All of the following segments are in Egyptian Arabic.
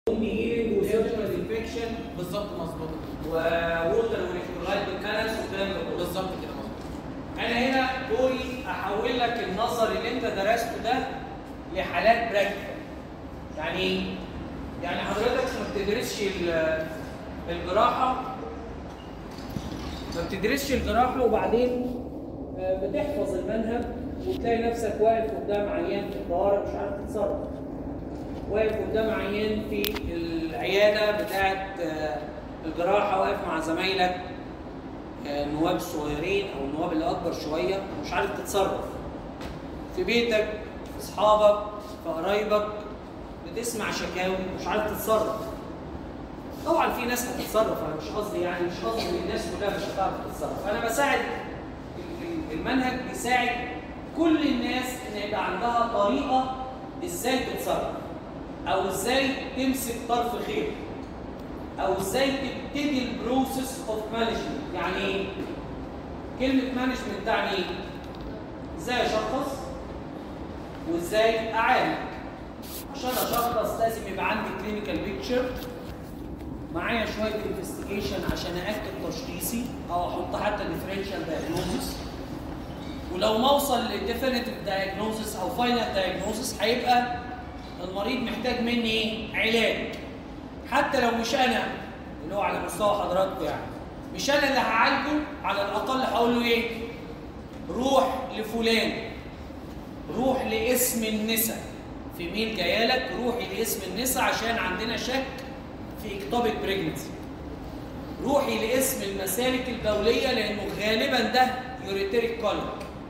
هيلينج وسيرجيكال انفكشن بالظبط مظبوط وووتر والكترولايت بالكالنس والكلام ده كله بالظبط كده مظبوط انا هنا دوري احول لك النظر اللي انت درسته ده لحالات براكتيكال يعني ايه؟ يعني حضرتك ما بتدرسش ال- الجراحه ما بتدرسش الجراحه وبعدين آه، بتحفظ المنهج وتلاقي نفسك واقف قدام عيان في الطوارئ مش عارف تتصرف واقف قدام عيان في العياده بتاعه آه، الجراحه واقف مع زمايلك آه، النواب الصغيرين او النواب اللي اكبر شويه مش عارف تتصرف في بيتك في اصحابك في قرايبك بتسمع شكاوي مش عارف تتصرف طبعا في ناس هتتصرف انا مش قصدي يعني مش قصدي ان الناس كلها مش هتعرف تتصرف انا بساعد ال- ال- المنهج بيساعد كل الناس ان يبقى عندها طريقه ازاي تتصرف او ازاي تمسك طرف خير او ازاي تبتدي البروسيس اوف مانجمنت يعني ايه كلمه مانجمنت تعني ايه ازاي اشخص وازاي اعالج عشان اشخص لازم يبقى عندي كلينيكال بيكتشر معايا شويه انفستيجيشن عشان ااكد تشخيصي او احط حتى ديفرنشال دايجنوزس ولو ما اوصل لديفينيتيف دايجنوزس او فاينل دايجنوزس هيبقى المريض محتاج مني ايه علاج حتى لو مش انا اللي هو على مستوى حضراتكم يعني مش انا اللي هعالجه على الاقل هقول له ايه روح لفلان روح لاسم النساء في ميل جايه لك روحي لاسم النساء عشان عندنا شك في اكتوبيك بريجنسي روحي لاسم المسالك البوليه لانه غالبا ده يوريتريك كوليك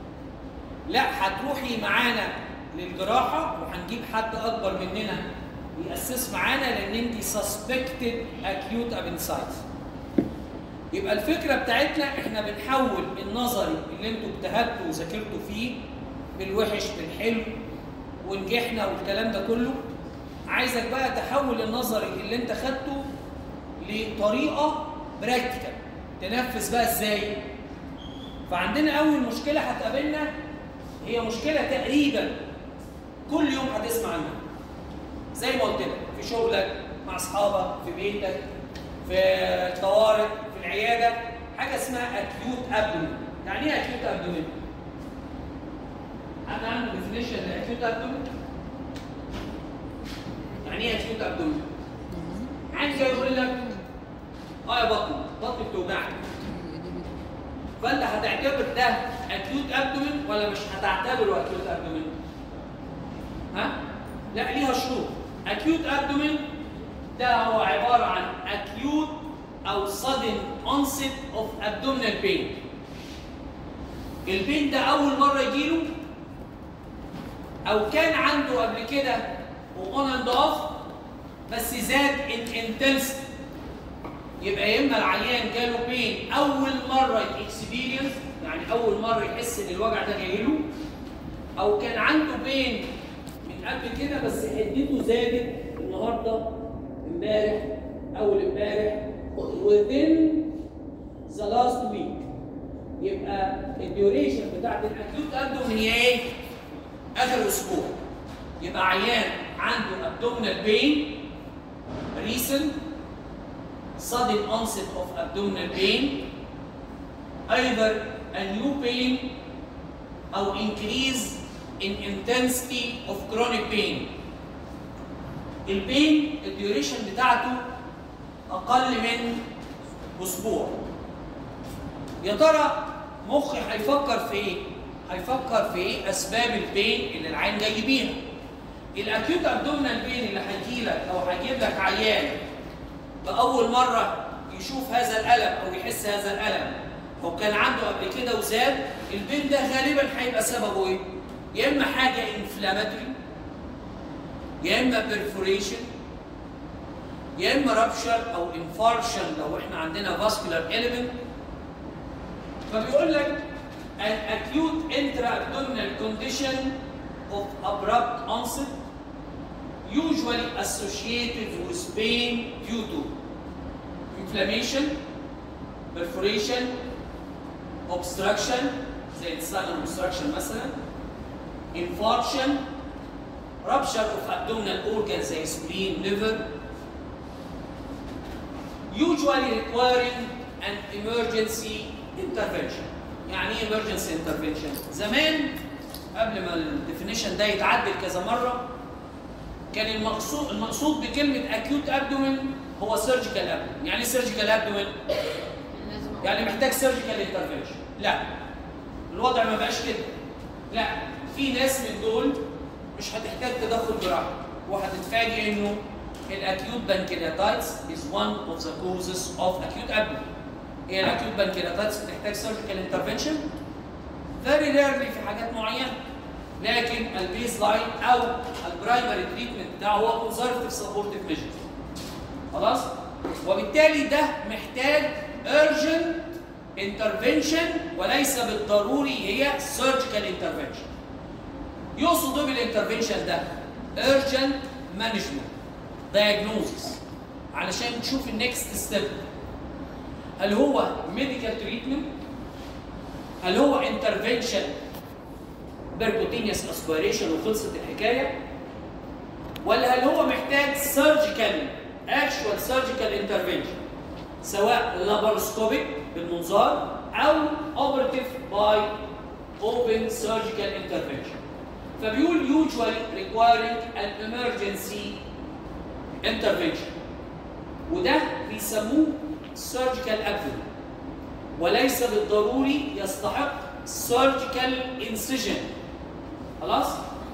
لا هتروحي معانا للجراحه وهنجيب حد اكبر مننا يأسس معانا لان انت سسبكتد اكيوت ابنسايتس يبقى الفكره بتاعتنا احنا بنحول النظري اللي انتوا اجتهدتوا وذاكرتوا فيه بالوحش بالحلو ونجحنا والكلام ده كله عايزك بقى تحول النظري اللي انت خدته لطريقه براكتيكال تنفذ بقى ازاي فعندنا اول مشكله هتقابلنا هي مشكله تقريبا كل يوم هتسمع عنها زي ما قلت لك في شغلك مع اصحابك في بيتك في الطوارئ في العياده حاجه اسمها اكيوت ابدومين يعني ايه اكيوت ابدومين حد عنده ديفينيشن لاكيوت ابدومين يعني ايه اكيوت ابدومين عايز يقول لك اه يا بطني بطني بتوجعني فانت هتعتبر ده اكيوت ابدومين ولا مش هتعتبره اكيوت ابدومين ها لا ليها شروط اكيوت ابدومين ده هو عباره عن اكيوت او sudden onset of abdominal pain البين ده اول مره يجيله او كان عنده قبل كده واون اند اوف بس زاد ان انتنسيتي يبقى يا اما العيان جاله بين اول مره اكسبيرينس يعني اول مره يحس ان الوجع ده جاي له او كان عنده بين من قبل كده بس حدته زادت النهارده امبارح اول امبارح within the last week يبقى الديوريشن بتاعت الاكيوت ابدومين هي ايه؟ اخر اسبوع يبقى عيان عنده abdominal pain recent sudden onset of abdominal pain either a new pain او increase in intensity of chronic pain البين الديوريشن بتاعته اقل من اسبوع يا ترى مخي هيفكر في ايه هيفكر في ايه اسباب البين اللي العين جاي بيها الاكيوت ابدومينال بين اللي هيجيلك او هيجيب لك عيان باول مره يشوف هذا الالم او يحس هذا الالم او كان عنده قبل كده وزاد البين ده غالبا هيبقى سببه ايه يا اما حاجه انفلاماتوري يا اما بيرفوريشن يا اما رابشر او انفارشن لو احنا عندنا فاسكولار element فبيقول لك an acute intra-abdominal condition of abrupt onset usually associated with pain due to inflammation, perforation, obstruction زي السالم obstruction مثلا infarction rupture of abdominal organs زي spleen, liver usually requiring an emergency intervention يعني ايه emergency intervention زمان قبل ما الديفينيشن ده يتعدل كذا مره كان المقصود المقصود بكلمه acute abdomen هو surgical abdomen يعني ايه surgical abdomen يعني محتاج surgical intervention لا الوضع ما بقاش كده لا في ناس من دول مش هتحتاج تدخل جراحي وهتتفاجئ انه الاكيوت بانكرياتايتس is one of the causes of acute abdomen هي الاكيوت بانكرياتايتس بتحتاج surgical intervention very rarely في حاجات معينه لكن البيز لاين او البرايمري تريتمنت بتاعه هو كونسرفتيف سبورتيف ميجرز خلاص وبالتالي ده محتاج urgent intervention وليس بالضروري هي surgical intervention يقصد ايه بالانترفنشن ده urgent management diagnosis علشان تشوف النكست ستيب هل هو ميديكال تريتمنت هل هو انترفنشن بيركوتينيوس اسبيريشن وخلصت الحكايه ولا هل هو محتاج سيرجيكال اكشوال سيرجيكال انترفنشن سواء لاباروسكوبيك بالمنظار او اوبرتيف باي اوبن سيرجيكال انترفنشن فبيقول usually requiring an emergency intervention وده بيسموه surgical abdomen وليس بالضروري يستحق surgical incision خلاص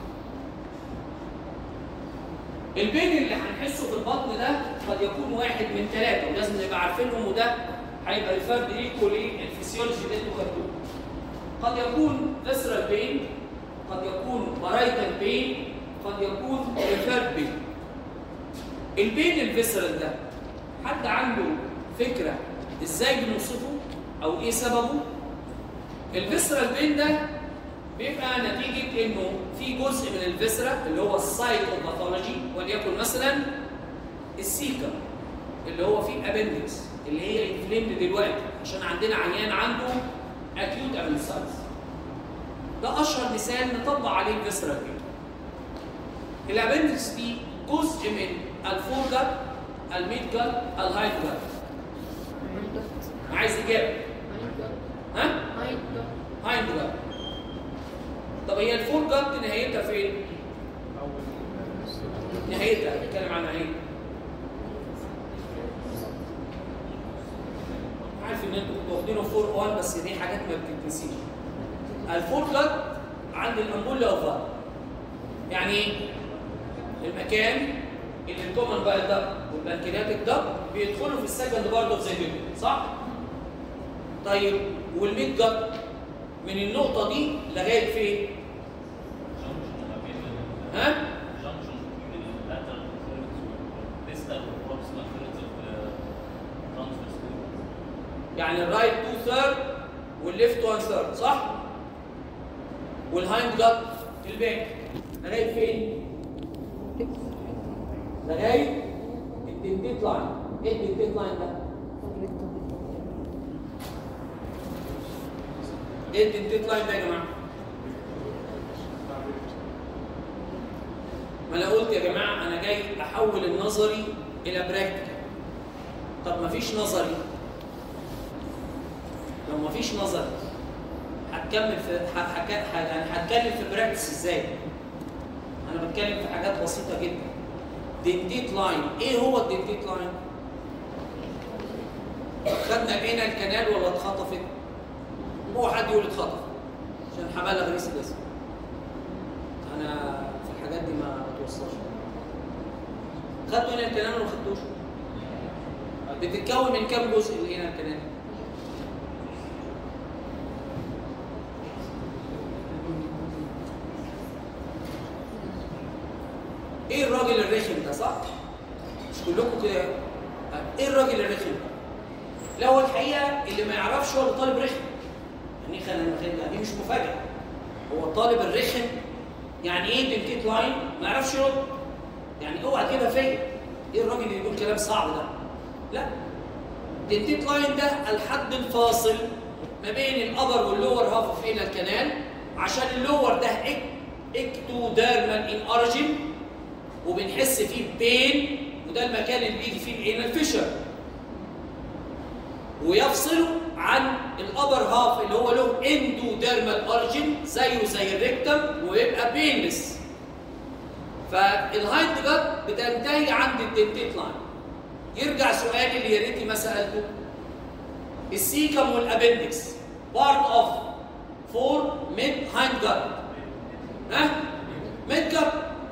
البين اللي هنحسه في البطن ده قد يكون واحد من ثلاثه ولازم نبقى عارفينهم وده هيبقى ريفيرد ليكوا للفسيولوجي اللي انتوا خدتوه قد يكون visceral pain قد يكون بارايتال بين قد يكون ريفيرد بين البين الفيسرال ده حد عنده فكره ازاي بنوصفه او ايه سببه الفيسرال بين ده بيبقى نتيجه انه في جزء من الفيسرا اللي هو السايت اوف باثولوجي وليكن مثلا السيكا اللي هو فيه ابندكس اللي هي انفليمد دلوقتي عشان عندنا عيان عنده اكيوت ابندسايتس ده اشهر مثال نطبق عليه الفيسرال بين الابندكس دي جزء من الفور جت الميد جت الهايد جت عايز اجابه ها هايند جت طب هي الفور جت نهايتها فين نهايتها بتكلم عن نهايتها عارف ان انتوا كنتوا واخدينه فور 1 بس دي حاجات ما بتتنسيش الفور جت عند الامبولا اوفر يعني ايه المكان اللي الكومن بايل ده والبنكرياتيك ده بيدخلوا في السكند بارت اوف ذا صح طيب والميد جت من النقطه دي لغايه فين ها يعني الرايت 2 ثيرد والليفت 1 ثيرد صح والهايند جت الباقي لغايه فين لغايه الدنتيت لاين ايه الدنتيت لاين ده ايه الدنتيت لاين ده يا جماعه ما انا قلت يا جماعه انا جاي احول النظري الى براكتيكال طب ما فيش نظري لو ما فيش نظري هتكمل في حكا... يعني هتكلم في براكتس ازاي انا بتكلم في حاجات بسيطه جدا دنتيت لاين ايه هو الدنتيت لاين خدنا بين الكنال ولا اتخطفت هو حد يقول اتخطف عشان هبلغ رئيس القسم انا في الحاجات دي ما بتوصلش خدتوا هنا الكنال ولا ما خدتوش بتتكون من كام جزء اللي هنا الكنال ايه الراجل الرخم ده صح؟ مش كلكم كده ايه الراجل الرخم ده؟ لا هو الحقيقه اللي ما يعرفش هو اللي طالب رخم يعني خلينا دي مش مفاجاه هو الطالب الرخم يعني ايه دنتيت لاين ما يعرفش يرد يعني اوعى كده فيا ايه الراجل اللي يقول كلام صعب ده؟ لا دنتيت لاين ده الحد الفاصل ما بين الابر واللور هاف اوف الكنال عشان اللور ده اكتوديرمال ان اوريجين وبنحس فيه بين وده المكان اللي بيجي فيه الانال فيشر ويفصله عن الابر هاف اللي هو له اندوديرمال اوريجين زيه زي الريكتم ويبقى بينلس فالهايند جت بتنتهي عند الدنتيت لاين يرجع سؤالي اللي يا ريتني ما سالته السيكم والابندكس بارت اوف فور ميد هايند جت ها ميد جت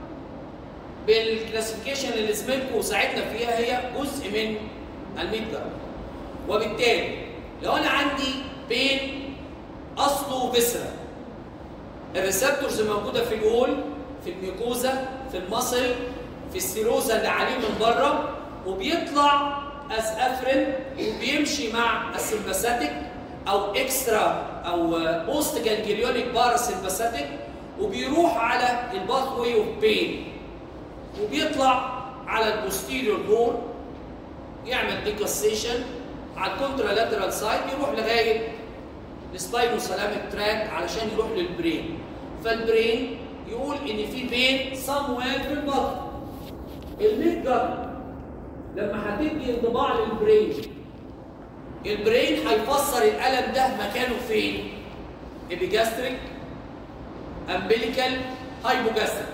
بالكلاسيفيكيشن اللي زميلكم ساعدنا فيها هي جزء من الميد جت وبالتالي لو انا عندي بين اصله فيسرا الريسبتورز موجوده في الوول في الميوكوزا في المصل في السيروزا اللي عليه من بره وبيطلع از افرين وبيمشي مع السمباثيك او اكسترا او بوست جانجليونيك باراسمباثيك وبيروح على الباث واي اوف بين وبيطلع على البوستيريور بور يعمل ديكاسيشن على الكونترالاترال سايد يروح لغايه السباينو سلامك تراك علشان يروح للبرين فالبرين يقول ان في بين somewhere في البطن الميد جت لما هتدي انطباع للبرين البرين هيفسر الالم ده مكانه فين ابيجاستريك امبليكال هايبوجاستريك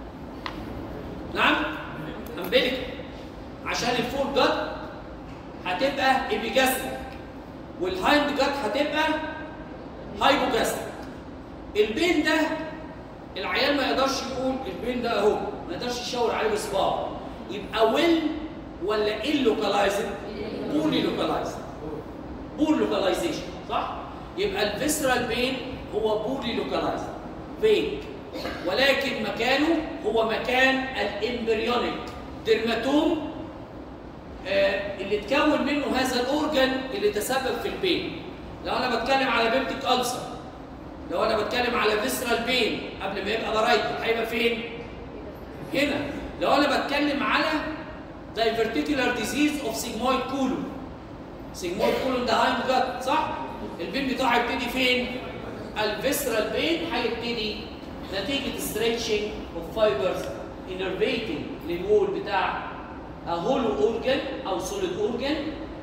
نعم امبليكال عشان الفور جت هتبقى ايبيجاستريك والهايند جت هتبقى هايبوجاستريك البين ده العيان ما يقدرش يقول البين ده اهو ما يقدرش يشاور عليه بصباعه يبقى ويل ولا ايه لوكالايزد بولي لوكالايزد بول لوكاليزيشن صح يبقى الفيسرال بين هو بولي لوكالايزد بين ولكن مكانه هو مكان الامبريونيك ديرماتوم آه اللي اتكون منه هذا الاورجن اللي تسبب في البين لو انا بتكلم على بيبتيك ألسر لو انا بتكلم على فيسرال بين قبل ما يبقى برايتل هيبقى فين هنا لو انا بتكلم على diverticular disease of sigmoid colon sigmoid colon ده هايند جت صح البين بتاعه يبتدي فين الفيسرال بين هيبتدي نتيجه stretching of fibers innervating للوول بتاع هولو اورجن او سوليد اورجن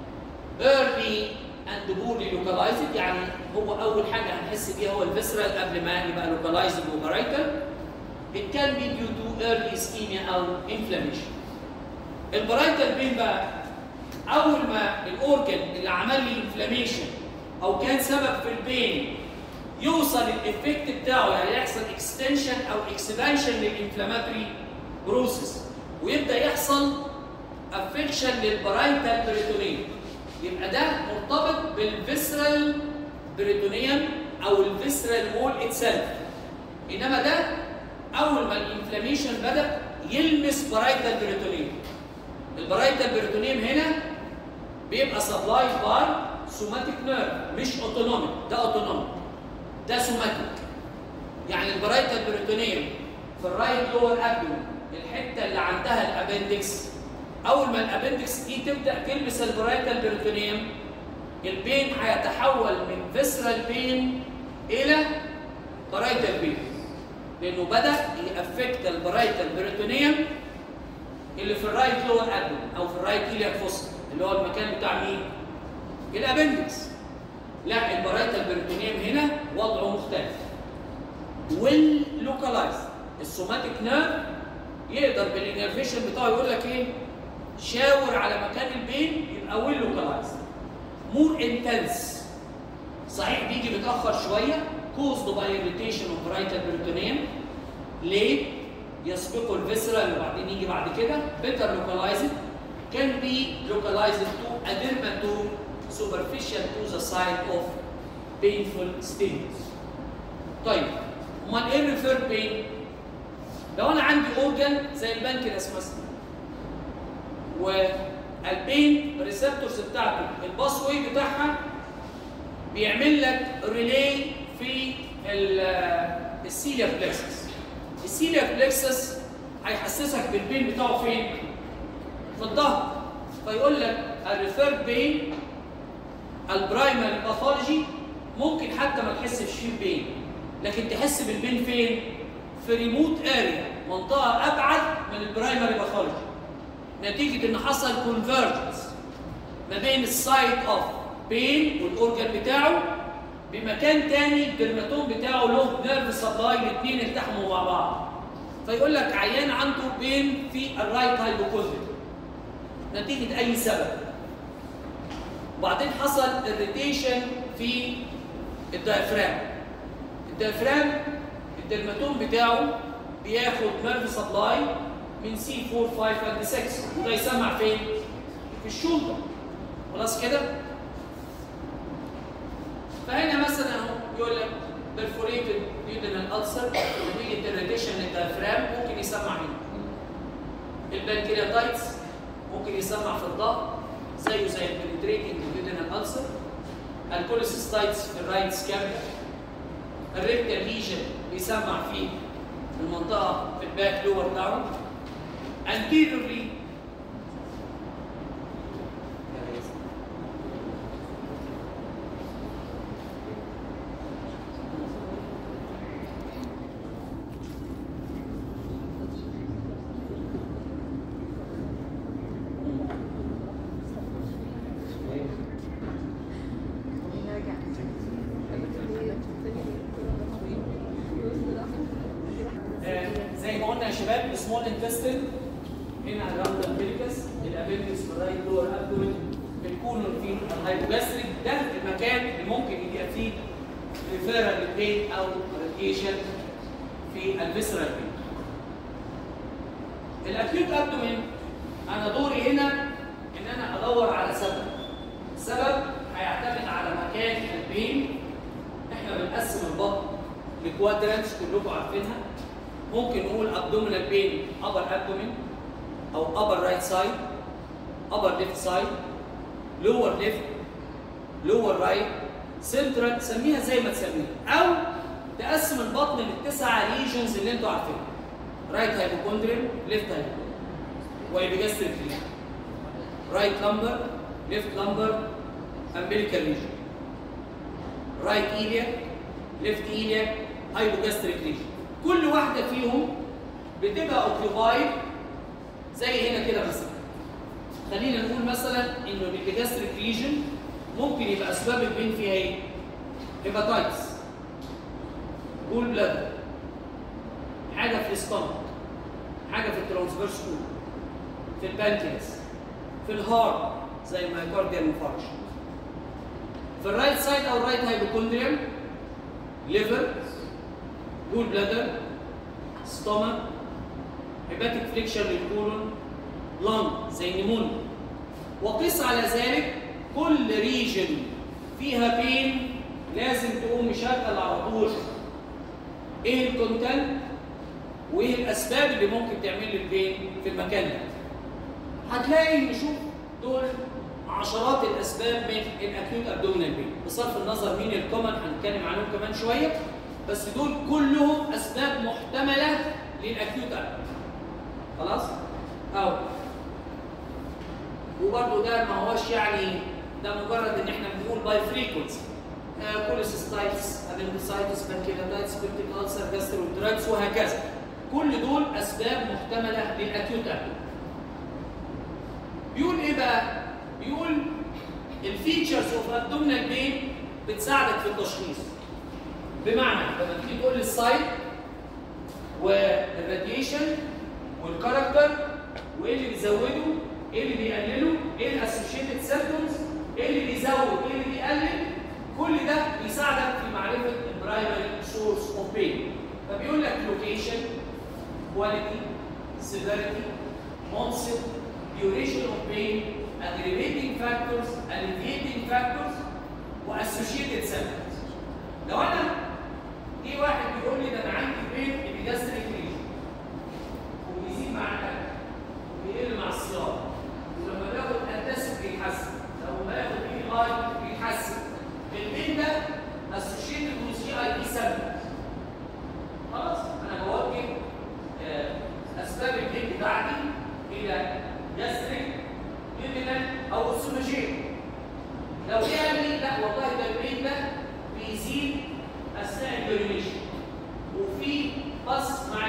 early and poorly localized يعني هو اول حاجه هنحس بيها هو الفيسرال قبل ما يبقى localized وبرايتال it can be due to early ischemia او inflammation البرايتال بين بقى اول ما الاورجن اللي عمل لي انفلاميشن او كان سبب في البين يوصل الافكت بتاعه يعني يحصل اكستنشن او اكسبانشن للانفلاماتوري بروسيس ويبدا يحصل افكشن للبرايتال بريتونيوم يبقى ده مرتبط بالفيسرال بريتونيوم او الفيسرال وول اتسلف انما ده اول ما الانفلاميشن بدا يلمس برايتال بريتونيوم البرايتال بريتونيوم هنا بيبقى سبلاي باي سوماتيك نيرف مش اوتونوميك ده اوتونوميك ده سوماتيك يعني البرايتال بريتونيوم في الرايت لور ابدومن الحته اللي عندها الابندكس اول ما الابندكس دي تبدا تلمس البرايتال بريتونيوم البين هيتحول من فيسرال بين الى برايتال بين لانه بدا يأفكت البرايتال بريتونيوم اللي في الرايت لور ابدومن او في الرايت ايلياك فوسط اللي هو المكان بتاع مين؟ الابندكس لا البرايتال بريتونيوم هنا وضعه مختلف ويل لوكالايز السوماتيك نيرف يقدر بالانرفيشن بتاعه يقول لك ايه؟ شاور على مكان البين يبقى ويل لوكالايز مور انتنس صحيح بيجي متاخر شويه كوزد باي irritation اوف برايتال بريتونيوم ليه؟ يسبقه الفيسرال وبعدين يجي بعد كده better localized can be localized to a dermatome superficial to the site of painful stimulus. طيب امال ايه الريفير بين؟ لو انا عندي اورجن زي البنكرياس مثلا والبين ريسبتورز بتاعته الباس واي بتاعها بيعمل لك ريلي في السيليا بلكسس السيليا بلكسس هيحسسك بالبين بتاعه فين؟ في الظهر فيقول لك الريفير بين البرايمري باثولوجي ممكن حتى ما تحسش فيه بين لكن تحس بالبين فين؟ في ريموت اريا منطقه ابعد من البرايمري باثولوجي نتيجه ان حصل كونفرجنس ما بين السايت اوف بين والاورجن بتاعه بمكان تاني الدرماتوم بتاعه له نيرف سبلاي الاثنين التحموا مع بعض فيقول لك عيان عنده بين في الرايت هايبوكوندريا نتيجه اي سبب وبعدين حصل الريتيشن في الدايفرام الدايفرام الدرماتوم بتاعه بياخد نيرف سبلاي من سي 4 5 and 6 وده يسمع فين؟ في الشولدر خلاص كده؟ فهنا مثلا اهو يقول لك perforated duodenal ulcer نتيجه الريتيشن للدايفرام ممكن يسمع هنا البنكرياتايتس ممكن يسمع في الظهر زيه زي البنتريتنج duodenal ulcer الكوليسيستايتس في الرايت سكابيا الريكتال ليجن بيسمع في المنطقه في الباك لور داون anteriorly آه، زي ما قلنا يا شباب السمول انتستين هنا الراوند امبليكس الابندكس في الرايت لور ابدومين الكولون في الهايبوجاستريك ده المكان اللي ممكن يبقى فيه ريفيرال بين او راديشن في الفيسرال بين الاكيوت ابدومين انا دوري هنا ان انا ادور على سبب السبب هيعتمد على مكان البين احنا بنقسم البطن لكوادرانتس كلكم عارفينها ممكن نقول abdominal pain upper abdomen او upper right side upper left side lower left lower right central تسميها زي ما تسميها او تقسم البطن للتسع ريجنز اللي انتوا عارفينها رايت هايبوكوندريال ليفت هايبوكوندريال وابيجاستريك ريجن رايت لمبر ليفت لمبر امبليكال ريجن رايت ايلياك ليفت ايلياك هايبوجاستريك ريجن كل واحده فيهم بتبقى اوكيوبايد زي هنا كده مثلا خلينا نقول مثلا انه الابيجاستريك ريجن ممكن يبقى اسباب البين فيها ايه؟ هيباتايتس جول بلادر حاجه في الاستمك حاجه في الترانسفيرس كول في البانكياس في الهارت زي المايكارديال انفاركشن في الرايت سايد او الرايت هايبوكوندريال ليفر جول بلادر ستومك هيباتيك فليكشن للكولون لانج زي نيمونيا وقس على ذلك كل ريجن فيها بين لازم تقوم مشغل على طول ايه الكونتنت وايه الاسباب اللي ممكن تعمل لي البين في المكان ده هتلاقي نشوف دول عشرات الاسباب من الاكيوت ابدومينال بين بصرف النظر مين الكومن هنتكلم عنهم كمان شويه بس دول كلهم اسباب محتمله للاكيوت ابدومينال خلاص اهو وبرده ده ما هوش يعني ده مجرد ان احنا بنقول باي فريكونسي كوليسيستايتس ابندسايتس بانكيراتايتس بيبتيك ألسر جاستروانترايتس وهكذا كل دول اسباب محتمله للاكيوت ابدومينال بيقول ايه بقى بيقول الفيتشرز اوف ابدومينال بين بتساعدك في التشخيص بمعنى لما تيجي تقول لي السايت والراديشن والكاركتر وايه اللي بيزوده ايه اللي بيقلله ايه الاسوشيتد سيمبتومز ايه اللي بيزود ايه اللي بيقلل كل ده بيساعدك في معرفه البرايمري سورس اوف بين فبيقول لك لوكيشن كواليتي سيفيريتي onset duration of pain aggravating factors alleviating factors واسوشيتد symptoms لو انا جه واحد بيقول لي ده انا عندي بين ابيجاستريك ريجن وبيزيد مع الاكل وبيقل مع الصيام ولما باخد انتاسيد بيتحسن لو باخد بي اي بيتحسن البين ده اسوشيتد وجي اي بي symptoms خلاص انا بوجه آه، اسباب البين بتاعتي الى جاستريك يومينال او اسوفاجين لو جه قال لي لا والله ده البين ده بيزيد اثناء اليورينيشن وفي بص مع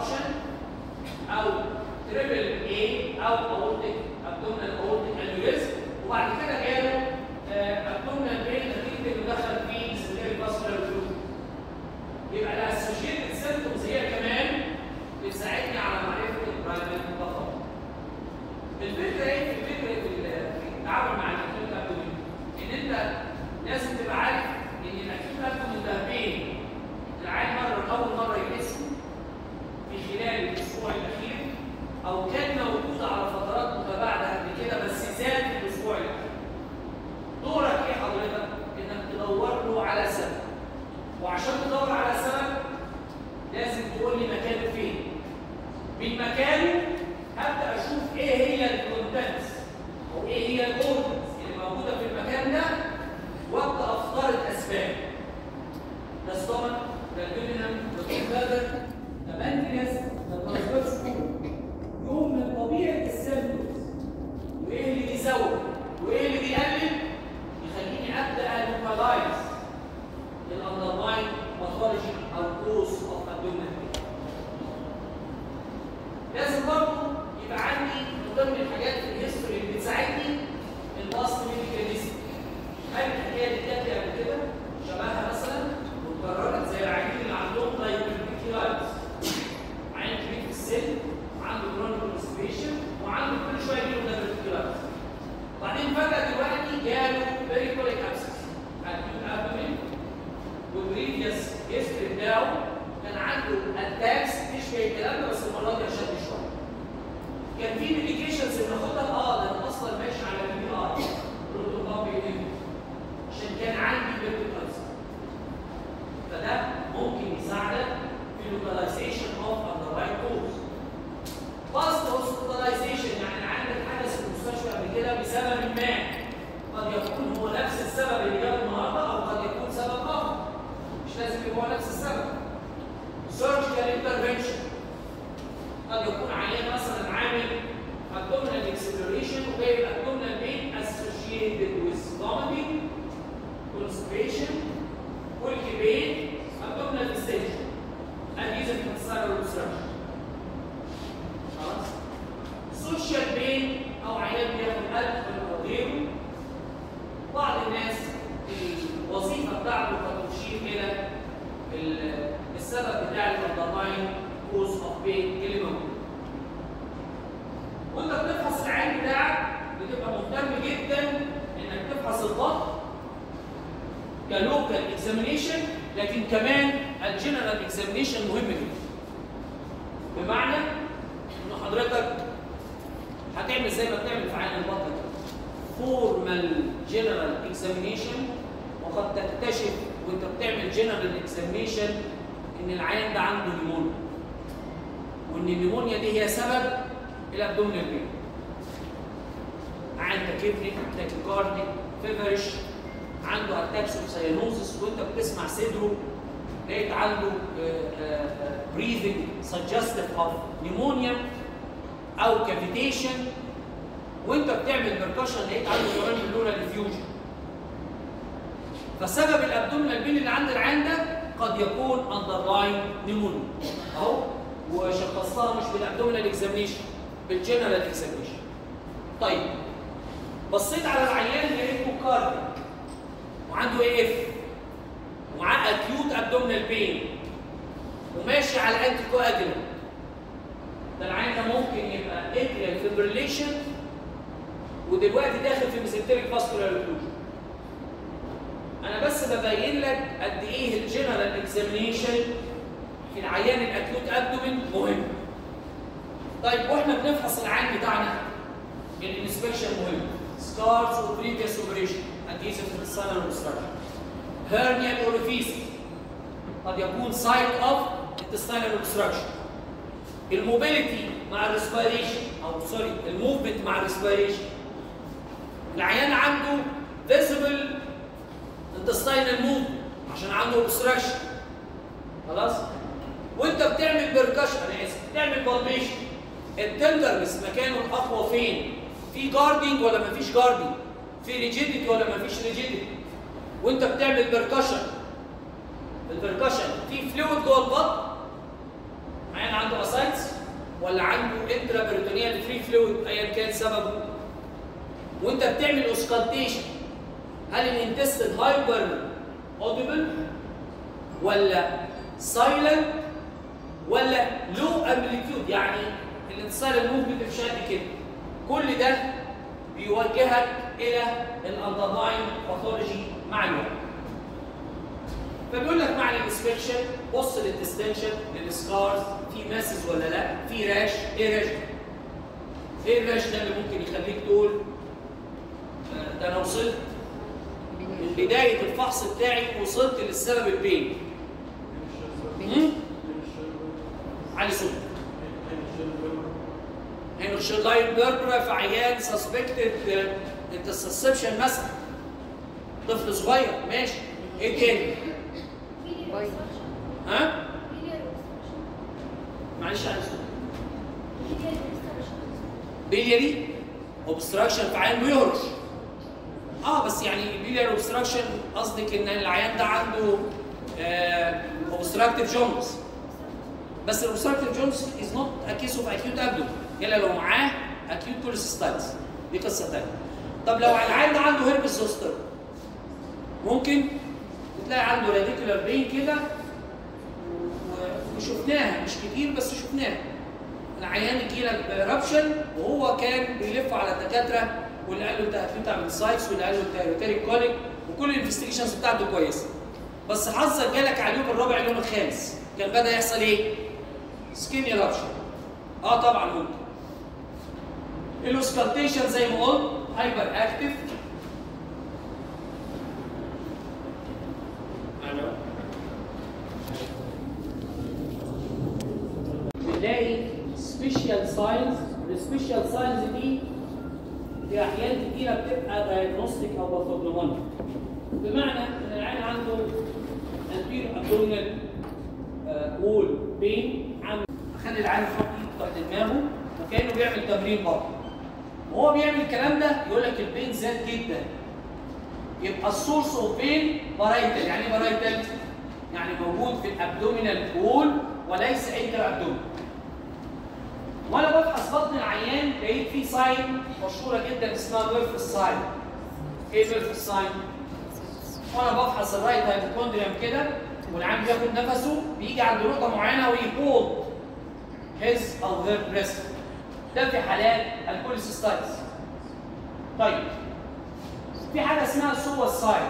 اوبشن او تريبل اي او اورتيك ابدومينال اورتيك انيوريزم وبعد كده جاله ابدومينال بين نتيجه انه دخل في سيلري فاسكولار فلويد يبقى الاسوشيتد سيمبتومز هي كمان بتساعدني على معرفه البرايمري فقط الفكره ايه في فكره في التعامل مع الاكيوت ابدومين ان انت لازم تبقى عارف ان الاكيوت ابدومين ده بين العيان مره اول مره يحسه في خلال الاسبوع الاخير او كان موجود على فترات متباعده قبل كده بس زاد في الاسبوع الاخير دورك ايه حضرتك؟ انك تدور له على سبب وعشان تدور على سبب لازم تقول لي مكانه فين من مكانه هبدا اشوف ايه هي الكونتنتس او ايه هي الاوردنس اللي موجوده في المكان ده وابدا افترض اسباب ده ستومك ده الجنم ده الكادر ده بانكرياس ده الترانسفيرس يوم من طبيعه السيمبتومز وايه اللي بيزود وايه اللي بيقلل يخليني ابدا لوكالايز الاندرلاين باثولوجي او كوز اوف ابدومينال لازم برضه يبقى عندي من ضمن الحاجات في الهيستوري اللي بتساعدني الباست ميديكاليزم هل الحكايه دي جت قبل كده شبهها مثلا واتكررت زي العيانين اللي عندهم دايبرتيكيلايتس عيان كبير في السن وعنده كرونيك كونستيبيشن وعنده كل شويه يجيله دايبرتيكيلايتس بعدين فجاه دلوقتي جاله بيريكوليك ابسس اكيوت ابدومين والبريفيوس هيستوري بتاعه كان عنده اتاكس تشبه الكلام ده بس المره دي اشد شويه. كان في ميديكيشنز بناخدها اه ده انا اصلا ماشي على البي بي ار بروتوكول عشان كان عندي بيرتيكالز فده ممكن يساعدك في لوكاليزيشن اوف اندرلاين كوز. باست هوسبيتاليزيشن يعني عندك حدث في المستشفى قبل كده بسبب ما قد يكون هو نفس السبب اللي جاب النهارده او قد يكون سبب اخر مش لازم يبقى هو نفس السبب surgical intervention قد يكون عيان مثلا عامل abdominal acceleration وجايب abdominal pain associated with vomiting, constipation, pulky pain, abdominal distension, adhesive intestinal obstruction. خلاص؟ social pain أو عيان بياخد ألكحول أو غيره بعض الناس الوظيفة بتاعته قد تشير إلى السبب بتاع الاندرلاين كوز اوف بين اللي موجود. وانت بتفحص العين بتاعك بتبقى مهتم جدا انك تفحص الضغط كلوكال اكزامينيشن لكن كمان الجنرال اكزامينيشن مهم جدا. بمعنى ان حضرتك هتعمل زي ما بتعمل في عين البطن فورمال جنرال اكزامينيشن وقد تكتشف وانت بتعمل جنرال اكزامينيشن ان العيان ده عنده نيمونيا وان النيمونيا دي هي سبب الابدومينال بين عنده كيفني تاكيكاردي فيفرش عنده اتاكس اوف ساينوزس وانت بتسمع صدره لقيت عنده بريذنج سجستيف اوف نيمونيا او كافيتيشن وانت بتعمل بركشن لقيت عنده كمان بلورال ديفيوجن فسبب الابدومينال بين اللي عند العين ده قد يكون اندرلاين نيمونيا اهو وشخصتها مش بالابدومينال اكزامينيشن بالجنرال اكزامينيشن طيب بصيت على العيان لقيته كارديك وعنده اي اف ومعاه اكيوت ابدومينال بين وماشي على الانتي كواجولانت ده العين ده ممكن يبقى اتريال فيبريليشن ودلوقتي داخل في ميزنتريك فاسكولار اوكلوجن انا بس ببين لك قد ايه الجنرال اكزامينيشن في العيان الاكيوت ابدومين مهم طيب واحنا بنفحص العين بتاعنا الانسبكشن مهم سكارز وبريفيوس اوبريشن اديزيف انتستينال اوبستراكشن هيرنيال اوريفيس قد يكون سايت اوف انتستينال اوبستراكشن الموبيليتي مع الريسبيريشن او سوري الموفمنت مع الريسبيريشن العيان عنده فيزبل intestinal movement عشان عنده اوبستراكشن خلاص وانت بتعمل بركشن انا اسف بتعمل بالبيشن التندرنس مكانه الاقوى فين في جاردنج ولا مفيش جاردنج في ريجيديتي ولا مفيش ريجيديتي وانت بتعمل بركشن البركشن في فلويد جوه البطن عيان عنده اسايتس ولا عنده انترا بريتونيال فري فلويد ايا كان سببه وانت بتعمل اوسكالتيشن هل الانتستين هايبر اوديبل ولا سايلنت ولا لو امبليتيود يعني الانتصال الموفمنت مش قد كده كل ده بيوجهك الى الاندرلاين باثولوجي مع الوقت فبيقول لك مع الانسبكشن بص للديستنشن للسكارز في ماسز ولا لا في راش ايه راش ايه الراش ده اللي ممكن يخليك تقول آه، ده انا وصلت من بدايه الفحص بتاعي وصلت للسبب البين مم؟ علي صوتك هنا شيرلاين بيربرا في عيان سسبكتد انتسبشن مثلا طفل صغير ماشي ايه تاني؟ باي. ها؟ معلش علي صوتك بيلياري اوبستراكشن في عيان بيهرش اه بس يعني بيلياري اوبستراكشن قصدك ان العيان ده عنده اوبستراكتيف جونز بس الاوبستراكتيف جونز از نوت ا كيس اوف اكيوت ابدو الا لو معاه اكيوت كوليسيستايتس دي قصه ثانيه طب لو العيان ده عنده هيربس زوستر ممكن تلاقي عنده راديكولار بين كده و- وشفناها مش كتير بس شفناها العيان يجي لك برابشن وهو كان بيلف على الدكاتره واللي قال له انت هتموت من سايتس واللي قال له انت هيروتيريك كوليك وكل الانفستيجيشنز بتاعته كويسه بس حظك جالك على اليوم الرابع اليوم الخامس كان بدا يحصل ايه؟ سكين ايرابشن اه طبعا ممكن الاوسكالتيشن زي ما قلت هايبر اكتف بنلاقي سبيشال ساينز السبيشال ساينز دي في احيان كتيره بتبقى دايجنوستيك او باثوجنومونيك بمعنى ان العين عنده انتير ابدومينال وول بين عامل خلي العين يحط ايده تحت دماغه وكانه بيعمل تمرين بطن وهو بيعمل الكلام ده يقول لك البين زاد جدا يبقى السورس اوف بين بارايتال يعني ايه بارايتال؟ يعني موجود في الابدومينال وول وليس انتر ابدومين وانا بفحص بطن العيان لقيت فيه ساين مشهوره جدا اسمها ميرف ساين ايه ميرف ساين؟ وانا بفحص الرايت هايبوكوندريوم كده والعيان بياخد نفسه بيجي عند نقطه معينه ويهولد هيز او هير بريست ده في حالات الكوليسيستايتس طيب في حاجه اسمها سوى ساين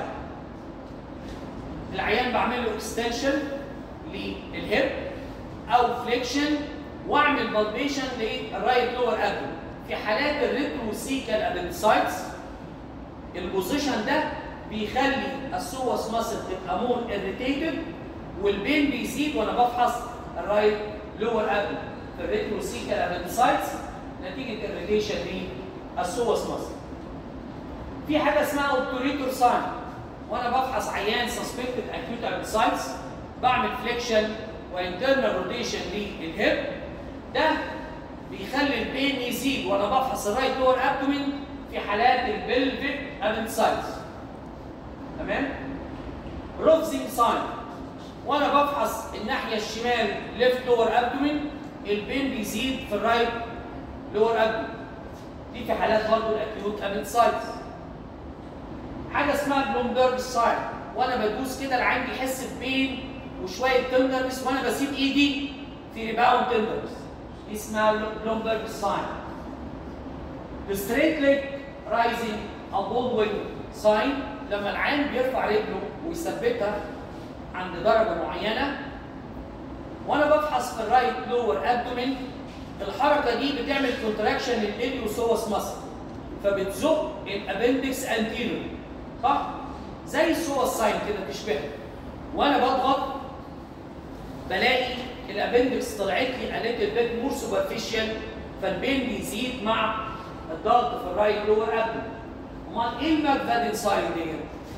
العيان بعمل له اكستنشن للهيب او فليكشن واعمل بالبيشن للرايت لور ابدو في حالات الريتروسيكال ابندسايتس البوزيشن ده بيخلي السوس ماسل تبقى مور اريتيتد والبين بيزيد وانا بفحص الرايت لور ابدو في الريتروسيكال ابندسايتس نتيجه الريليشن للسوس ماسل في حاجه اسمها اوبتوريتور ساين وانا بفحص عيان سسبكتد اكيوت ابندسايتس بعمل فليكشن وانترنال روتيشن للهيب ده بيخلي البين يزيد وانا بفحص الرايت لور ابدومين في حالات البلفيك ابندسايتس تمام روفزينج ساين وانا بفحص الناحيه الشمال ليفت لور ابدومين البين بيزيد في الرايت لور ابدومين دي في حالات برضه الاكيوت ابندسايتس حاجه اسمها بلومبرج ساين وانا بدوس كده العين بيحس ببين وشويه تندرنس وانا بسيب ايدي في ريباوند تندرنس دي اسمها بلومبرج ساين الستريت ليج رايزنج ابوف وينج ساين لما العين بيرفع رجله ويثبتها عند درجه معينه وانا بفحص في الرايت لور ابدومين الحركه دي بتعمل كونتراكشن للاليوسوس ماسل فبتزق الابندكس انتيريور صح؟ زي السوس ساين كده تشبهها وانا بضغط بلاقي الابندكس طلعت لي قالت البيت مور سوبرفيشال فالبين بيزيد مع الضغط في الرايت لور ابدن امال ايه الماجفادين ساين دي؟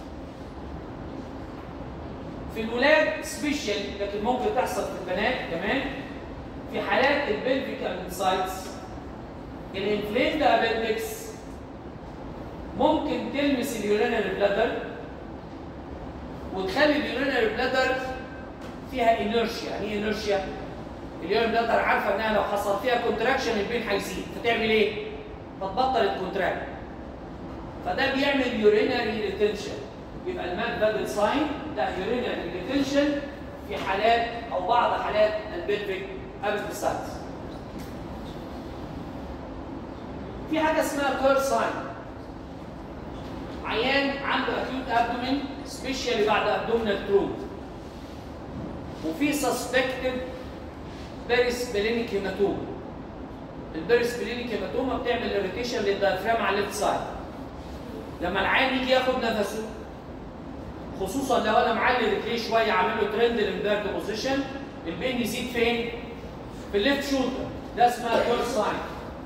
في الولاد سبيشال لكن ممكن تحصل في البنات كمان في حالات البلفيك ابندسايتس الانفليمد ابندكس ممكن تلمس اليورينري بلادر وتخلي اليورينري بلادر فيها انرشيا يعني ايه انرشيا اليورين بلادر عارفه انها لو حصل فيها كونتراكشن البين هيزيد فتعمل ايه؟ فتبطل الكونتراكت فده بيعمل يورينري ريتنشن يبقى الماك بادل ساين ده يورينري ريتنشن في حالات او بعض حالات البلفيك ابيثيسايتس في حاجه اسمها كير ساين عيان عنده اكيوت ابدومين سبيشالي بعد ابدومينال تروم وفي سسبكتد بيريسبلينيك هيماتوما البيريسبلينيك هيماتوما بتعمل اريتيشن للدايفرام على الليفت سايد لما العيان يجي ياخد نفسه خصوصا لو انا معلي رجليه شويه عامل له ترند للبيرد بوزيشن البين يزيد فين؟ في الليفت شولدر ده اسمها كور ساين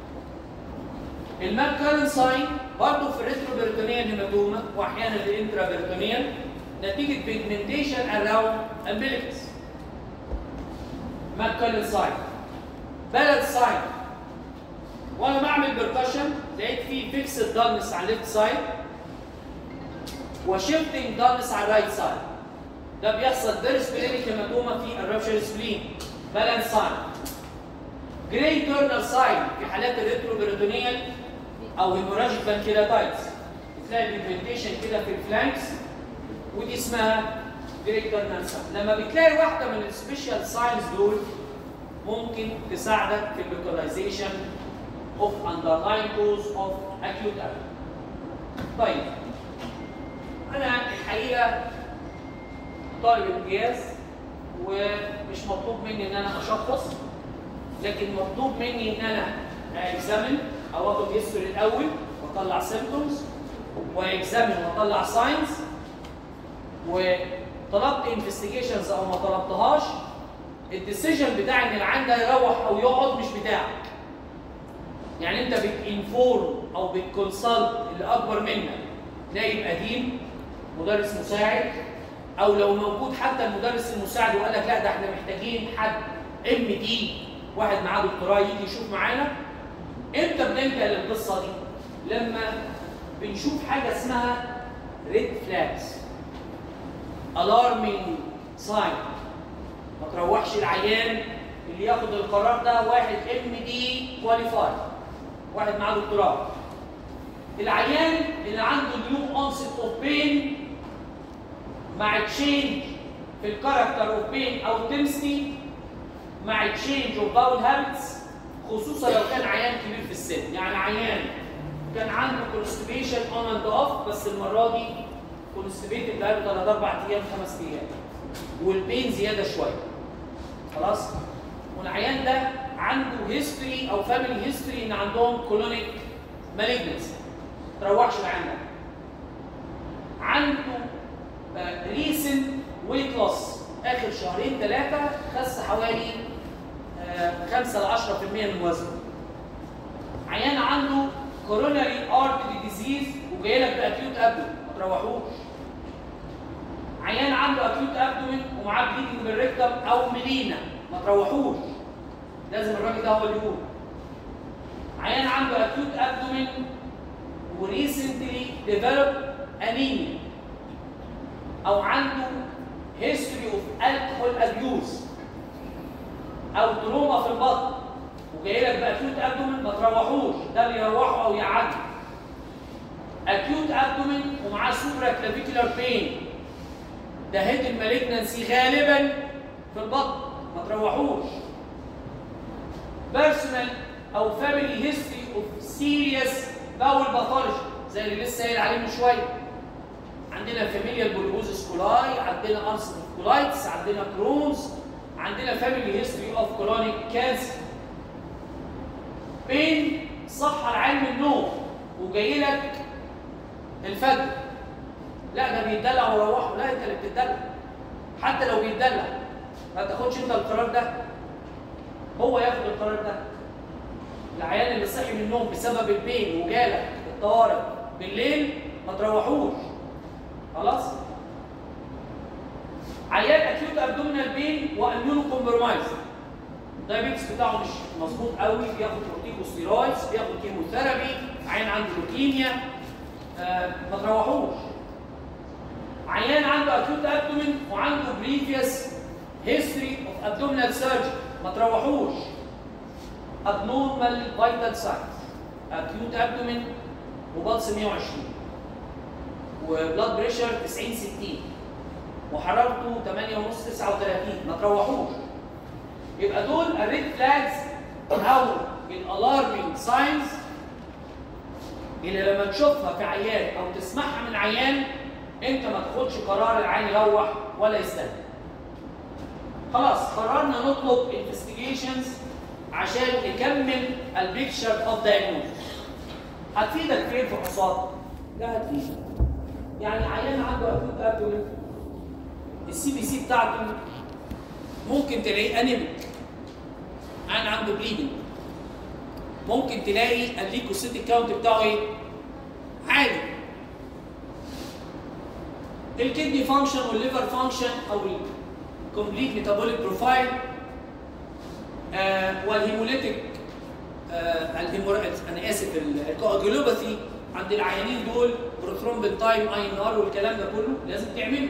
الماك كارن ساين برضه في الريترو بيرتونيال هيماتوما واحيانا الانترا بيرتونيال نتيجه بيجمنتيشن اراوند امبليكس ماك كارن ساين بلد ساين وانا بعمل بركشن لقيت في فيكسد دارنس على الليفت سايد وشيفتنج دارنس على الرايت سايد ده بيحصل بيرسبلينيك هيماتوما في الرابشر سبلين بالانس ساين جراي تورنال ساين في حالات الريترو بيريتونيال او هيموراجيك بانكيراتايتس بتلاقي بيجمنتيشن كده في الفلانكس ودي اسمها جراي تورنال ساين لما بتلاقي واحده من السبيشال ساينز دول ممكن تساعدك في اللوكاليزيشن of underlying cause of acute abdomen. طيب انا الحقيقه طالب امتياز ومش مطلوب مني ان انا اشخص لكن مطلوب مني ان انا اكزامن او اخد هيستوري الاول واطلع سيمبتومز واكزامن واطلع ساينز وطلبت انفستيجيشنز او ما طلبتهاش الديسيجن بتاع ان العيان ده يروح او يقعد مش بتاعك يعني انت بتنفورم او بتكونسلت اللي اكبر منك نائب قديم مدرس مساعد او لو موجود حتى المدرس المساعد وقال لك لا ده احنا محتاجين حد ام دي واحد معاه دكتوراه يجي يشوف معانا امتى بنلجا للقصه دي؟ لما بنشوف حاجه اسمها ريد فلاجز الارمينج ساين ما تروحش العيان اللي ياخد القرار ده واحد ام دي كواليفايد واحد معاه دكتوراه العيان اللي عنده نيو اونست اوف بين مع تشينج في الكاركتر اوف بين او تنسي مع تشينج اوف باول هابتس خصوصا لو كان عيان كبير في السن يعني عيان كان عنده كونستيبيشن اون اند اوف بس المره دي كونستيبيتد بقاله 3 4 ايام 5 ايام والبين زياده شويه خلاص والعيان ده عنده هيستوري او فاميلي هيستوري ان عندهم كولونيك مالجنسي ما تروحش العيان ده عنده ريسنت ويت لوس اخر شهرين ثلاثه خس حوالي 5 ل 10% من وزنه عيان عنده كوروناري ارتري ديزيز وجاي لك باكيوت ابدومين ما تروحوش عيان عنده اكيوت ابدومين ومعاه بليدنج بالريكتم او ميلينا ما تروحوش لازم الراجل ده هو اللي يقول عيان عنده اكيوت ابدومين وريسنتلي ديفلوب انيميا او عنده هيستوري اوف الكحول ابيوز او تروما في البطن وجاي لك باكيوت ابدومين ما تروحوش ده بيروحوا او يعدوا اكيوت ابدومين ومعاه سوبرا كلافيكولار بين ده هيد المالجنسي غالبا في البطن ما تروحوش بيرسونال او فاميلي هيستوري اوف سيريس باول باثولوجي زي اللي لسه قايل عليه من شويه عندنا فاميليال بوليبوزيس كولاي عندنا ارسنال كولايتس عندنا كرونز عندنا فاميلي هيستوري اوف كولونيك كانسر بين صحى العين من النوم وجاي لك الفجر لا ده بيتدلع وروحه لا انت اللي بتتدلع حتى لو بيتدلع ما تاخدش انت القرار ده هو ياخد القرار ده العيان اللي صحي من النوم بسبب البين وجالك الطوارئ بالليل ما تروحوش خلاص عيان اكيوت ابدومينال بين واميونو كومبرومايز الدايابيتس بتاعه مش مظبوط قوي بياخد كورتيكوستيرويدز بياخد كيموثيرابي عيان عنده لوكيميا آه ما تروحوش عيان عنده اكيوت ابدومين وعنده بريفيوس هيستوري اوف ابدومينال سيرجري ما تروحوش abnormal vital signs acute abdomen وبلس 120 وبلاد بريشر 90 60 وحرارته 8 ونص 39 ما تروحوش يبقى دول الريد فلاجز او الالارمينج ساينز اللي لما تشوفها في عيان او تسمعها من عيان انت ما تاخدش قرار العيان يروح ولا يستنى خلاص قررنا نطلب انفستيجيشنز عشان نكمل البيكتشر اوف دايجنوز هتفيدك فين في حصاد؟ لا هتفيدك يعني عيان عنده اكيوت ابدومين السي بي سي بتاعته ممكن تلاقيه انيميك عيان عنده بليدنج ممكن تلاقي الليكوسيتيك كاونت بتاعه ايه؟ عالي الكدني فانكشن والليفر فانكشن او الكومبليت ميتابوليك بروفايل والهيموليتيك آه الهيمور... انا اسف الكواجولوباثي عند العيانين دول بروثرومبين تايم اي ان ار والكلام ده كله لازم تعمله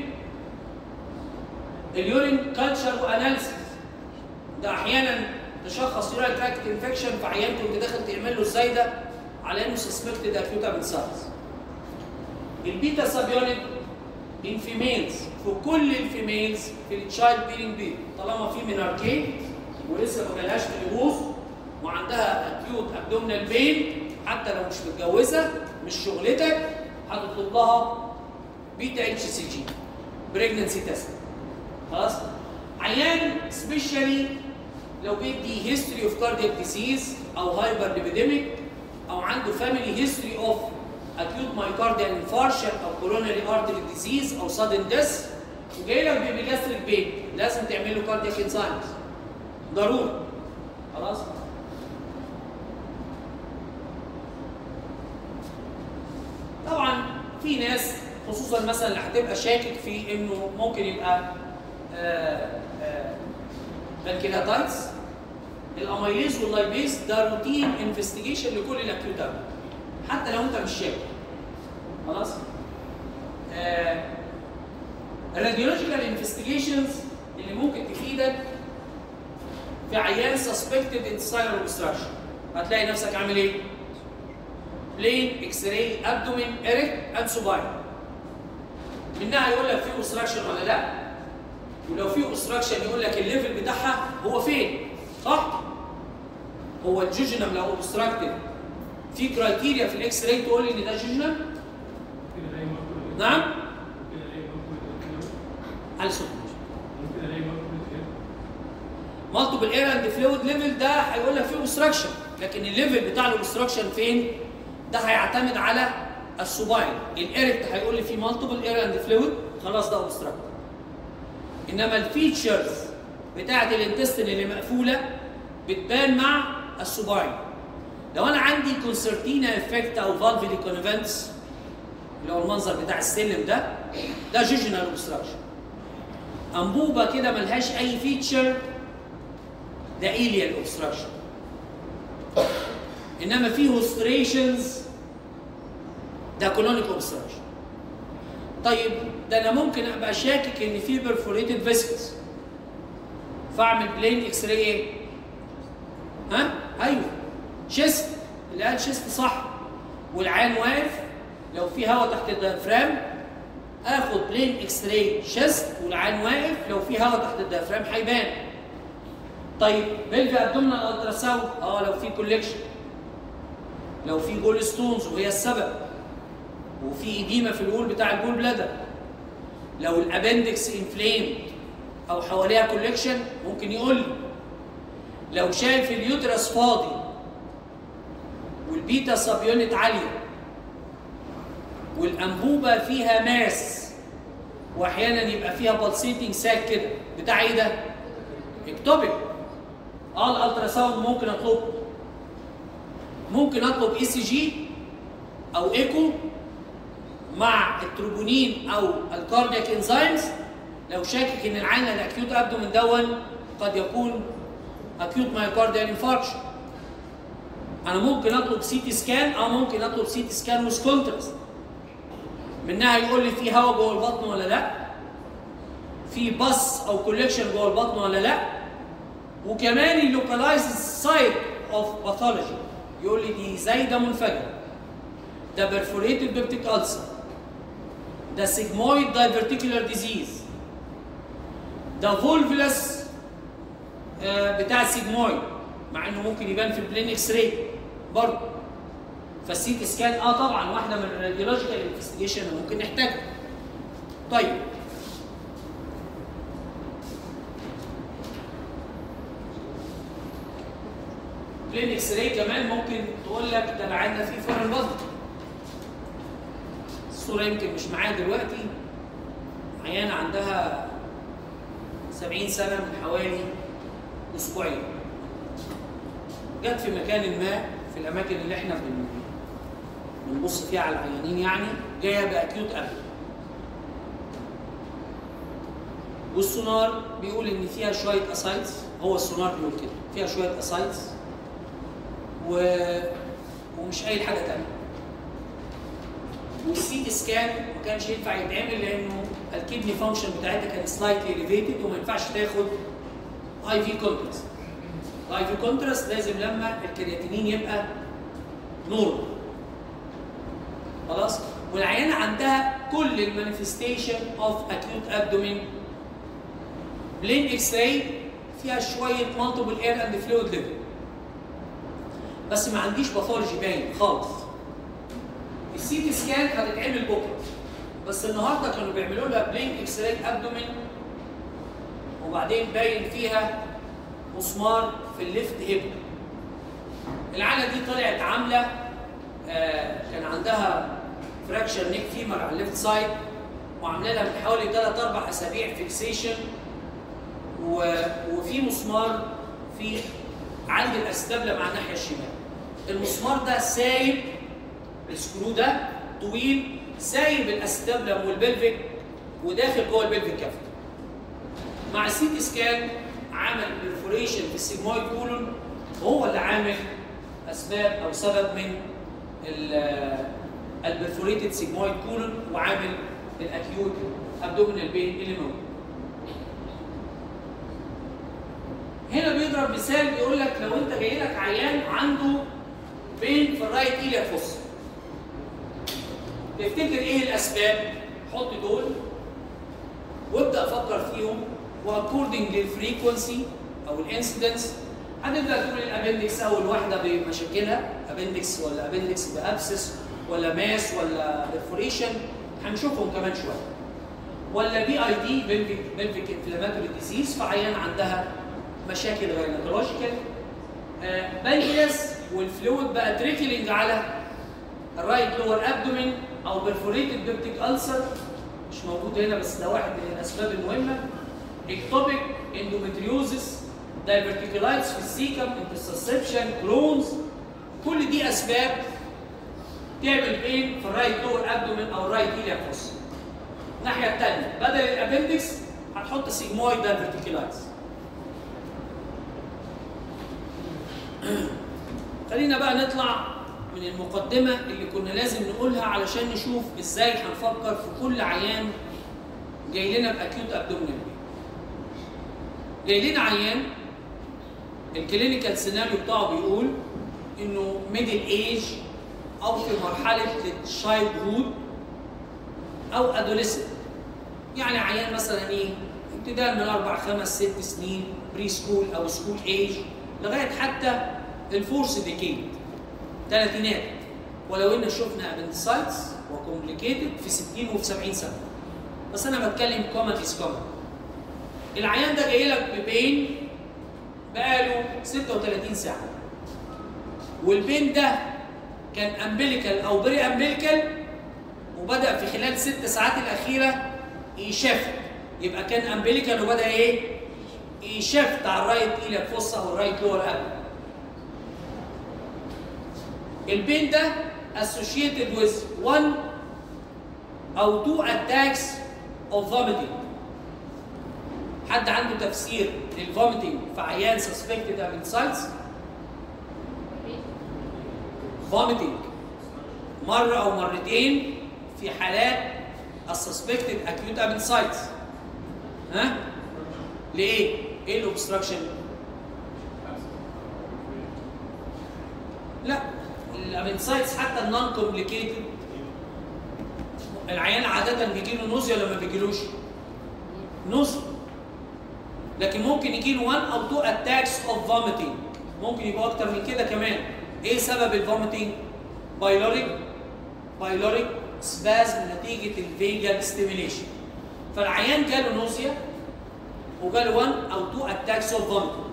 اليورين كلتشر واناليسيس ده احيانا تشخص يورين تراكت انفكشن في عيان كنت داخل تعمل له الزايده على انه سسبكتد اكيوت ابنسايتس البيتا سابيونيك ان فيميلز في كل الفيميلز في التشايلد بيرنج بيريد طالما في مناركين ولسه ما جالهاش منبوذ وعندها اكيوت ابدومينال بين حتى لو مش متجوزه مش شغلتك هتطلب لها بيتا اتش سي جي بريجننسي تيست خلاص عيان سبيشالي لو بيدي هيستوري اوف كاردياك ديسيز او هايبر ليبيديميك او عنده فاميلي هيستوري اوف acute myocardial infarction او coronary artery disease او sudden death وجاي لك بيبيجاستريك بين لازم تعمل له كاردياك انزايمز ضروري خلاص طبعا في ناس خصوصا مثلا اللي هتبقى شاكك في انه ممكن يبقى بنكرياتايتس الاميليز واللايبيز ده روتين انفستيجيشن لكل الاكيوت حتى لو انت مش شاكك خلاص آه الراديولوجيكال انفستيجيشنز اللي ممكن تفيدك في عيان سسبكتد انتستاينال اوبستراكشن هتلاقي نفسك عامل ايه؟ بلين اكس راي ابدومين اريك اند سوباين منها يقول لك في اوبستراكشن ولا لا ولو في اوبستراكشن يقول لك الليفل بتاعها هو فين صح؟ هو الجوجنم لو اوبستراكتد في كرايتيريا في الاكس راي تقول لي ان ده جوجنم نعم على صوت مالتيبل اير اند فلويد ليفل ده هيقول لك فيه اوبستراكشن لكن الليفل بتاع الاوبستراكشن فين ده هيعتمد على السوباين الايركت هيقول لي فيه مالتيبل اير اند فلويد خلاص ده اوبستراكت انما الفيتشرز بتاعه الانتستين اللي مقفوله بتبان مع السوباين لو انا عندي كونسرتينا افكت او فالفيلي كونفنتس اللي هو المنظر بتاع السلم ده ده جوجنال اوبستراكشن انبوبه كده ملهاش اي فيتشر ده ايليال اوبستراكشن انما في هوستريشنز ده كولونيك اوبستراكشن طيب ده انا ممكن ابقى شاكك ان في بيرفوريتد فيسكس فاعمل بلين اكس راي ايه؟ ها؟ ايوه شيست اللي قال شيست صح والعين واقف لو في هواء تحت الديافرام اخد بلين اكس راي شيست والعين واقف لو في هواء تحت الديافرام هيبان طيب بلفي ابدومينال الترا ساوند اه لو في كوليكشن لو في جول ستونز وهي السبب وفي ايديما في الول بتاع الجول بلادر لو الابندكس انفليم او حواليها كوليكشن ممكن يقول لي لو شايف اليوترس فاضي والبيتا سب يونت عاليه والانبوبه فيها ماس واحيانا يبقى فيها بالسيتنج ساك كده بتاع ايه ده؟ اكتوبيك اه الالترا ساوند ممكن اطلبه ممكن اطلب اي سي جي او ايكو مع التروبونين او الكاردياك انزيمز لو شاكك ان العين الاكيوت ابدومين دون قد يكون اكيوت مايوكارديال انفاركشن انا ممكن اطلب سي تي سكان اه ممكن اطلب سي تي سكان ويز كونتراست منها يقول لي في هواء جوه البطن ولا لا في بص او كوليكشن جوه البطن ولا لا وكمان اللوكالايز سايت اوف باثولوجي يقول لي دي زايده منفجره ده perforated peptic ulcer ده sigmoid diverticular disease ده فولفلس بتاع السيجمويد مع انه ممكن يبان في البلين اكس راي برضه فالسيتي سكان اه طبعا واحده من الراديولوجيكال انفستيجيشن اللي ممكن نحتاجها طيب بلين اكس راي كمان ممكن تقول لك ده عندنا فيه فرق الوزن الصوره يمكن مش معايا دلوقتي عيانه عندها 70 سنه من حوالي اسبوعين جت في مكان ما في الاماكن اللي احنا بن بنبص فيها على العيانين يعني جايه باكيوت قلب والسونار بيقول ان فيها شويه اسايتس هو السونار بيقول كده فيها شويه اسايتس و... ومش اي حاجه تانية والسي تي سكان ما كانش ينفع يتعمل لانه الكدني فانكشن بتاعتها كانت سلايتلي اليفيتد وما ينفعش تاخد اي في كونتراست الاي في كونتراست لازم لما الكرياتينين يبقى نورمال خلاص والعيانه عندها كل المانيفستيشن اوف اكيوت ابدومين بلين اكس راي فيها شويه مالتيبل اير اند فلويد ليفل بس ما عنديش باثولوجي باين خالص السي تي سكان هتتعمل بكره بس النهارده كانوا بيعملوا لها بلين اكس راي ابدومين وبعدين باين فيها مسمار في الليفت هيب العاله دي طلعت عامله آه كان عندها فراكشر نيك فيمر على الليفت سايد وعامله لها من حوالي 3 4 اسابيع فيكسيشن وفي مسمار في عند الاستبله مع الناحيه الشمال المسمار ده سايب السكرو ده طويل سايب الاستبلم والبلفيك وداخل جوه البلفيك كافيتي مع السي تي سكان عمل برفوريشن في السيجمويد كولون وهو اللي عامل اسباب او سبب من البرفوريتد سيجمويد كولون وعامل الاكيوت ابدومينال بين اللي موجود هنا بيضرب مثال بيقول لك لو انت جاي لك عيان عنده بين في الرايت ايليا فوس تفتكر ايه الاسباب؟ حط دول وابدا افكر فيهم واكوردنج للفريكونسي او الانسيدنس هنبدا تقول الابندكس اول واحده بمشاكلها ابندكس ولا ابندكس بابسس ولا ماس ولا برفوريشن هنشوفهم كمان شويه ولا بي اي دي بلفيك انفلاماتوري ديزيز فعيان عندها مشاكل غيناتولوجيكال آه بنكرياس والفلويد بقى تريكلينج على الرايت لور ابدومين او برفوريتد بيبتيك ألسر مش موجود هنا بس ده واحد من الاسباب المهمه اكتوبيك اندومتريوزس دايفرتيكولايتس في السيكم انترسبشن كرونز كل دي اسباب تعمل بين في الرايت لور ابدومين او الرايت ايليا فوس الناحيه الثانيه بدل الابندكس هتحط سيجمويد دايفرتيكولايتس خلينا بقى نطلع من المقدمة اللي كنا لازم نقولها علشان نشوف ازاي هنفكر في كل عيان جاي لنا باكيوت ابدومينال جاي لنا عيان الكلينيكال سيناريو بتاعه بيقول انه ميدل ايج او في مرحله الشايلد هود او ادوليسنت يعني عيان مثلا ايه ابتداء من اربع خمس ست سنين بري سكول او سكول ايج لغايه حتى الفورس ديكيد ثلاثينات ولو ان شفنا ابندسايتس وكومبليكيتد في 60 وفي 70 سنه بس انا بتكلم كومن از كومن العيان ده جاي لك ببين بقاله 36 ساعه والبين ده كان امبليكال او بري امبليكال وبدا في خلال ست ساعات الاخيره يشفت يبقى كان امبليكال وبدا ايه؟ يشفت على الرايت ايلك فوسا او الرايت لور ابل البين ده associated with one او two attacks of vomiting حد عنده تفسير للفوميتنج في عيان suspected appendicitis vomiting مرة أو مرتين في حالات السسبكتد acute appendicitis ها؟ لإيه؟ إيه الأوبستراكشن؟ لا الابنسايتس حتى النون كومبليكيتد العيان عادة بيجي له نوزيا ولا ما بيجيلوش؟ نوزيا لكن ممكن يجي له 1 او 2 اتاكس اوف فوميتنج ممكن يبقى اكتر من كده كمان ايه سبب الفوميتنج؟ بايلوريك بايلوريك سبازم نتيجة الفيجال ستيميليشن فالعيان جاله نوزيا وجاله 1 او 2 اتاكس اوف فوميتنج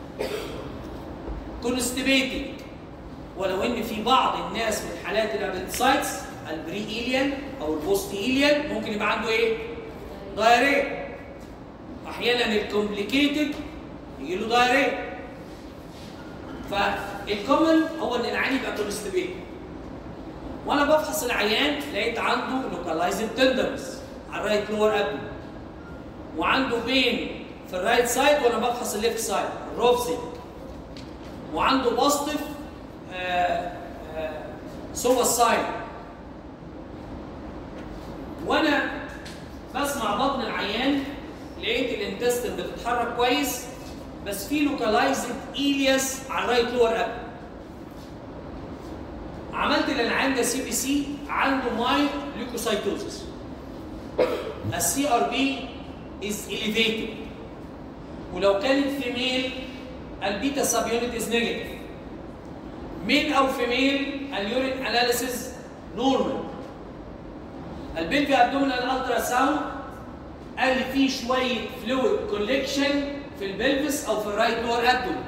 كونستيبيتنج ولو ان في بعض الناس من حالات الابنسايتس البري ايليان او البوست ايليان ممكن يبقى عنده ايه؟ دايريه احيانا الكومبليكيتد يجي له دايريه فالكومن هو ان العيان يبقى كونستيبيتد وانا بفحص العيان لقيت عنده لوكالايزد تندرنس على الرايت لور ابل وعنده بين في الرايت سايد وانا بفحص الليفت سايد روفزنج وعنده بوزيتيف سوى السايد وانا بسمع بطن العيان لقيت الانتستين بتتحرك كويس بس في لوكالايزد ايلياس على الرايت لور ابل عملت للعيان ده سي بي سي عنده مايل ليوكوسايتوزس السي ار بي از elevated ولو كانت فيميل البيتا سب يونت از نيجاتيف ميل او فيميل اليورين اناليسيز نورمال البلفي ابدومينال الترا ساوند قال لي في شويه فلويد كوليكشن في البلفس او في الرايت لور ابدومين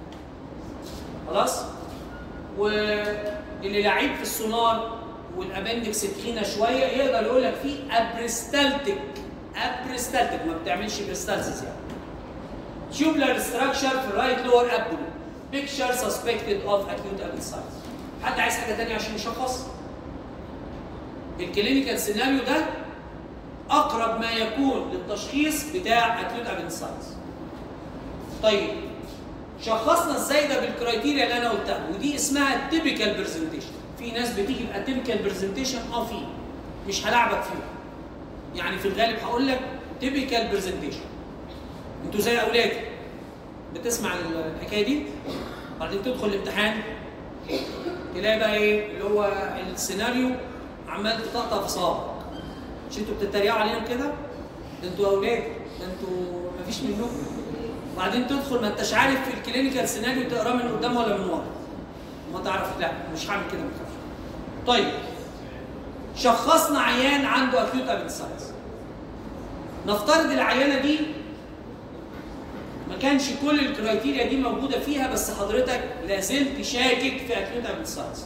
خلاص واللي لعيب في السونار والابندكس تخينه شويه يقدر يقول لك في ابريستالتيك ابريستالتيك ما بتعملش بريستالسيس يعني tubular structure في الرايت لور ابدومين picture suspected of acute appendicitis حد عايز حاجه ثانيه عشان يشخص الكلينيكال سيناريو ده اقرب ما يكون للتشخيص بتاع acute appendicitis طيب شخصنا ازاي ده بالكرايتيريا اللي انا قلتها ودي اسمها تيبيكال برزنتيشن في ناس بتيجي باتيبيكال برزنتيشن اه في مش هلاعبك فيهم يعني في الغالب هقول لك تيبيكال برزنتيشن انتوا زي اولادي بتسمع الحكايه دي بعدين تدخل الامتحان تلاقي بقى ايه اللي هو السيناريو عمال تطقطق في صابعك مش انتوا بتتريقوا علينا كده ده انتوا اولاد ده انتوا مفيش منكم بعدين تدخل ما انتش عارف في الكلينيكال سيناريو تقراه من قدام ولا من ورا ما تعرف لا مش هعمل كده ما تخافش طيب شخصنا عيان عنده اكيوت ابنسايتس نفترض العيانه دي ما كانش كل الكرايتيريا دي موجوده فيها بس حضرتك لا زلت شاكك في اكيوت ابنسايتس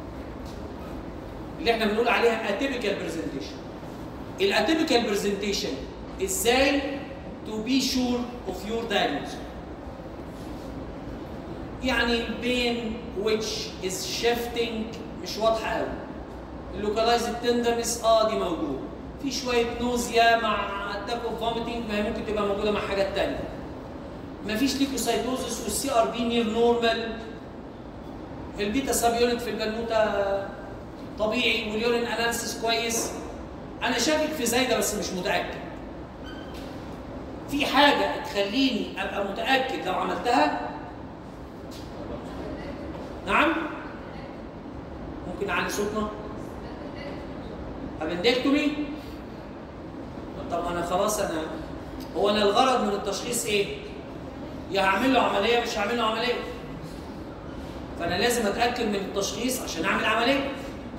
اللي احنا بنقول عليها اتيبيكال برزنتيشن الاتيبيكال برزنتيشن ازاي to be sure of your diagnosis يعني البين which is shifting مش واضحه قوي اللوكالايزد تندرنس اه دي موجوده في شويه نوزيا مع اتاك اوف فوميتنج ما هي ممكن تبقى موجوده مع حاجات ثانيه مفيش ليكوسايتوزس والسي ار بي نير نورمال البيتا سب يونت في البنوته طبيعي واليورين اناليسيس كويس انا شاكك في زايده بس مش متاكد في حاجه تخليني ابقى متاكد لو عملتها نعم ممكن نعلي صوتنا ابندكتومي طب انا خلاص انا هو انا الغرض من التشخيص ايه يا هعمل له عمليه مش هعمل له عمليه فانا لازم اتاكد من التشخيص عشان اعمل عمليه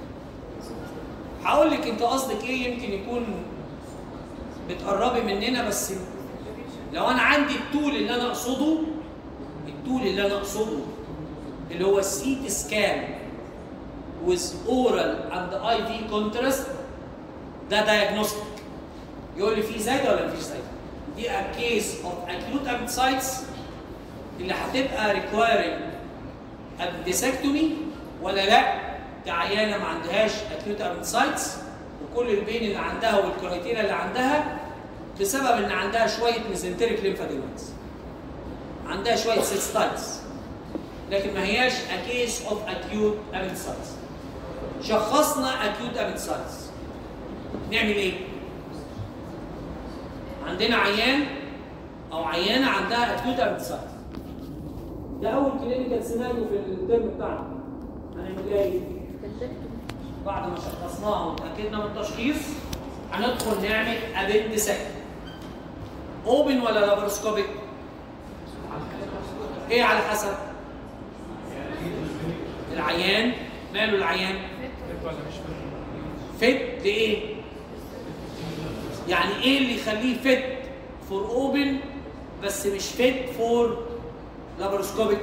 هقول لك انت قصدك ايه يمكن يكون بتقربي مننا بس لو انا عندي التول اللي انا اقصده التول اللي انا اقصده اللي هو السي تي سكان with oral and IV contrast ده diagnostic يقول لي في زايده ولا مفيش زايده دي a case of acute appendicitis اللي هتبقى requiring appendectomy ولا لا كعيانه ما عندهاش acute appendicitis وكل البين اللي عندها والكرايتيريا اللي عندها بسبب ان عندها شويه ميزنتريك ليمفادينويدز عندها شويه سيستايتس لكن ما هياش a case of acute appendicitis شخصنا acute appendicitis نعمل ايه؟ عندنا عيان او عيانه عندها acute appendicitis ده اول كلينيكال سيناريو في الترم بتاعنا هنعمل لها ايه؟ بعد ما شخصناها وتاكدنا من التشخيص هندخل نعمل ابندسكت اوبن ولا لابروسكوبيك؟ ايه على حسب؟ العيان ماله العيان؟ فت لايه؟ يعني ايه اللي يخليه فت فور اوبن بس مش فت فور لابروسكوبيك؟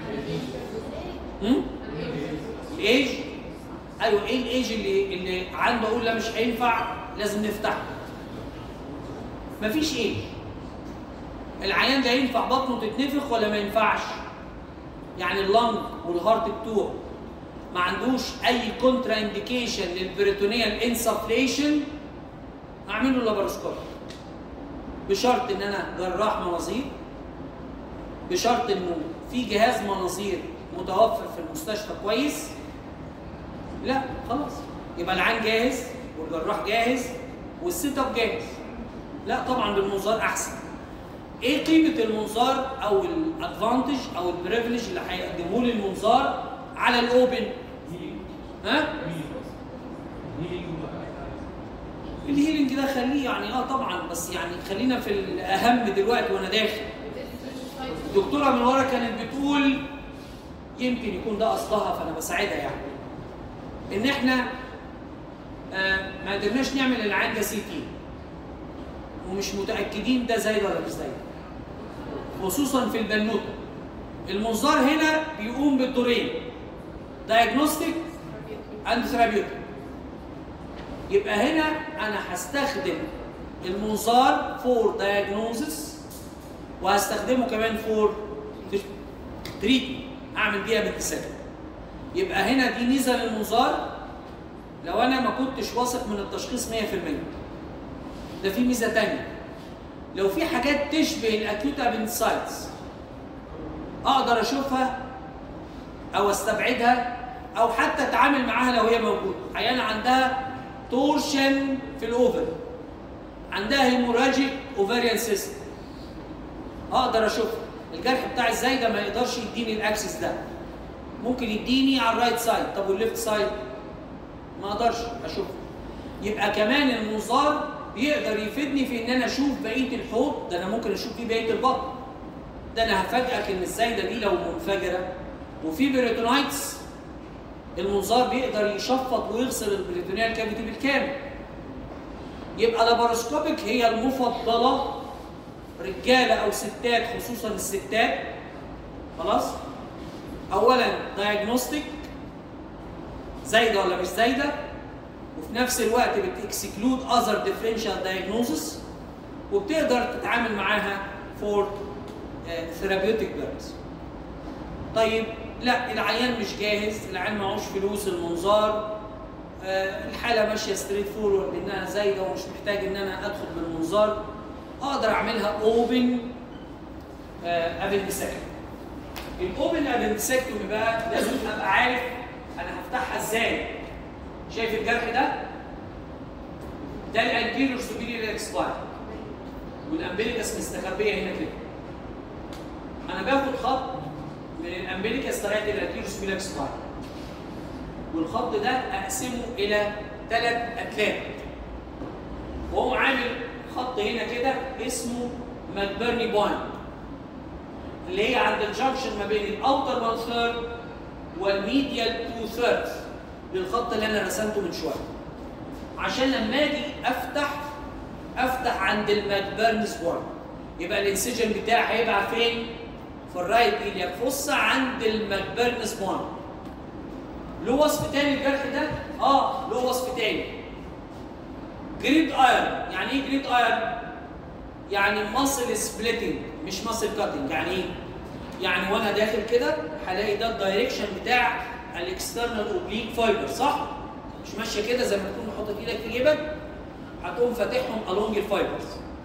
هم؟ الايج ايوه ايه الايج اللي اللي عنده اقول لا مش هينفع لازم نفتحه مفيش ايج العيان ده ينفع بطنه تتنفخ ولا ما ينفعش يعني اللنج والهارت بتوعه ما عندوش اي كونترا انديكيشن للبريتونيال انسفليشن اعمل له لابروسكوب بشرط ان انا جراح مناظير بشرط انه في جهاز مناظير متوفر في المستشفى كويس لا خلاص يبقى العين جاهز والجراح جاهز والسيت اب جاهز لا طبعا بالمنظار احسن ايه قيمه المنظار او الادفانتج او البريفليج اللي هيقدمه لي المنظار على الاوبن ها الهيلينج ده خليه يعني اه طبعا بس يعني خلينا في الاهم دلوقتي وانا داخل الدكتوره من ورا كانت بتقول يمكن يكون ده قصدها فانا بساعدها يعني ان احنا آه ما قدرناش نعمل العيان ده سي تي ومش متاكدين ده زايد ولا مش زايد خصوصا في البنوته المنظار هنا بيقوم بالدورين دايجنوستيك اند ثيرابيوتيك يبقى هنا انا هستخدم المنظار فور دايجنوزس وهستخدمه كمان فور تريتمنت اعمل بيها بالتسلل يبقى هنا دي ميزه للمنظار لو انا ما كنتش واثق من التشخيص 100% ده في ميزه ثانيه لو في حاجات تشبه الاكيوت ابنسايتس اقدر اشوفها او استبعدها او حتى اتعامل معاها لو هي موجوده عيانه عندها تورشن في الاوفر عندها هيموراجيك اوفريان سيستم اقدر اشوفها الجرح بتاع الزايده ما يقدرش يديني الاكسس ده ممكن يديني على الرايت سايد طب والليفت سايد ما اقدرش اشوفها يبقى كمان المنظار بيقدر يفيدني في ان انا اشوف بقيه الحوض ده انا ممكن اشوف فيه بقيه البطن ده انا هفاجئك ان الزايده دي لو منفجره وفي بيريتونايتس المنظار بيقدر يشفط ويغسل البريتونيال كافيتي بالكامل يبقى لاباروسكوبيك هي المفضله رجاله او ستات خصوصا الستات خلاص اولا دايجنوستيك زايده ولا مش زايده وفي نفس الوقت بتكسكلود اذر ديفرنشال دايجنوزس وبتقدر تتعامل معاها فور ثيرابيوتيك بيربز طيب لا العيان مش جاهز العيان معهوش فلوس المنظار آه الحاله ماشيه ستريت فورورد انها زايده ومش محتاج ان انا ادخل بالمنظار اقدر اعملها اوبن ابندسكتومي الاوبن ابندسكتومي بقى لازم ابقى عارف انا هفتحها ازاي شايف الجرح ده ده الانتيريور سوبيريور اكسباير والامبليكس مستخبيه هنا كده انا باخد خط من الامبليكس لغايه الانتيريور سوبيريور اكسباير والخط ده اقسمه الى ثلاث اتلات واقوم عامل خط هنا كده اسمه ماكبرني بوينت اللي هي عند الجنكشن ما بين الاوتر 1 ثيرد والميديال 2 ثيردز للخط اللي انا رسمته من شويه عشان لما اجي افتح افتح عند الماكبرنس بوينت يبقى الانسجن بتاعي هيبقى فين؟ في الرايت ايلياك فصة عند الماكبرنس بوينت له وصف تاني الجرح ده؟ اه له وصف تاني جريد ايرن يعني ايه جريد ايرن؟ يعني ماسل سبليتنج مش ماسل كاتنج يعني ايه؟ يعني وانا داخل كده هلاقي ده الدايركشن بتاع الاكسترنال اوبليك فايبر صح؟ مش ماشيه كده زي ما تكون حاطط ايدك في جيبك هتقوم فاتحهم الونج الفايبرز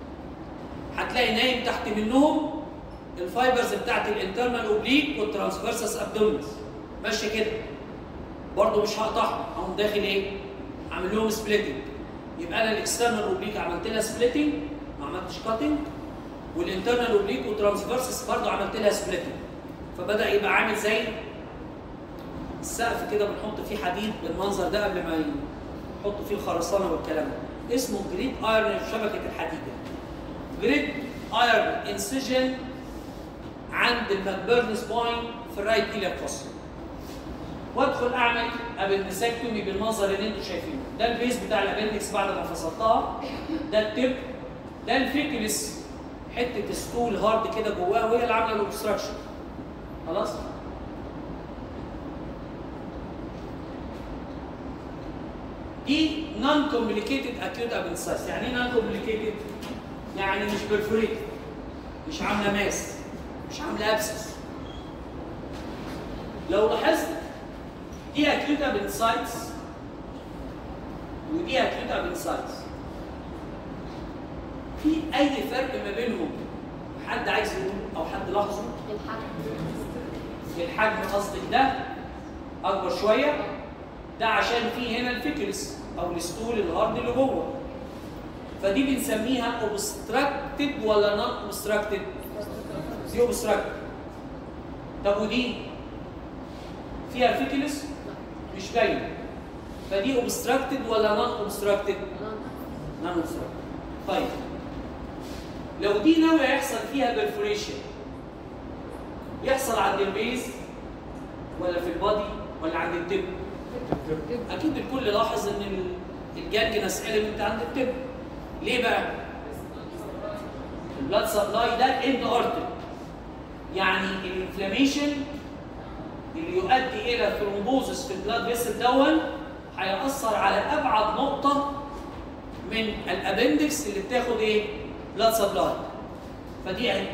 هتلاقي نايم تحت منهم الفايبرز بتاعت الانترنال اوبليك والترانسفيرسس ابدومينس ماشيه كده برضه مش هقطعهم اقوم داخل ايه؟ اعمل لهم سبليتنج يبقى انا الاكسترنال اوبليك عملت لها سبليتنج ما عملتش كاتنج والانترنال اوبليك والترانسفيرسس برضه عملت لها سبليتنج فبدا يبقى عامل زي السقف كده بنحط فيه حديد بالمنظر ده قبل ما يحطوا فيه الخرسانه والكلام ده اسمه جريد ايرون في شبكه الحديد جريد ايرون انسجن عند الماكبرنس بوينت في الرايت ايلك فصل وادخل اعمل ابندسكتومي بالمنظر اللي انتم شايفينه ده البيز بتاع الابندكس بعد ما فصلتها ده التب ده الفيكلس حته ستول هارد كده جواها وهي اللي عامله الاوبستراكشن خلاص دي نون كومبليكيتد اكيوت ابنسايس يعني ايه نون كومبليكيتد يعني مش بيرفوريتد مش عامله ماس مش عامله ابسس لو لاحظت دي اكيوت ابنسايتس ودي اكيوت ابنسايتس في اي فرق ما بينهم حد عايز يقول او حد لاحظه الحجم قصدك ده اكبر شويه ده عشان في هنا الفيكلس او الستول الهارد اللي جوه فدي بنسميها اوبستراكتد ولا نون اوبستراكتد دي اوبستراكتد طب ودي فيها فيكلس مش باينه فدي اوبستراكتد ولا نون اوبستراكتد نون اوبستراكتد طيب لو دي ناوي يحصل فيها برفوريشن يحصل عند البيز ولا في البادي ولا عند التب اكيد الكل لاحظ ان الجانجنس اليمنت عند التب ليه بقى البلاد سبلاي ده اند ارتر يعني الانفلاميشن اللي يؤدي الى ثرومبوزس في البلاد فيسل دون هيأثر على ابعد نقطه من الابندكس اللي بتاخد ايه بلاد سبلاي فدي اهي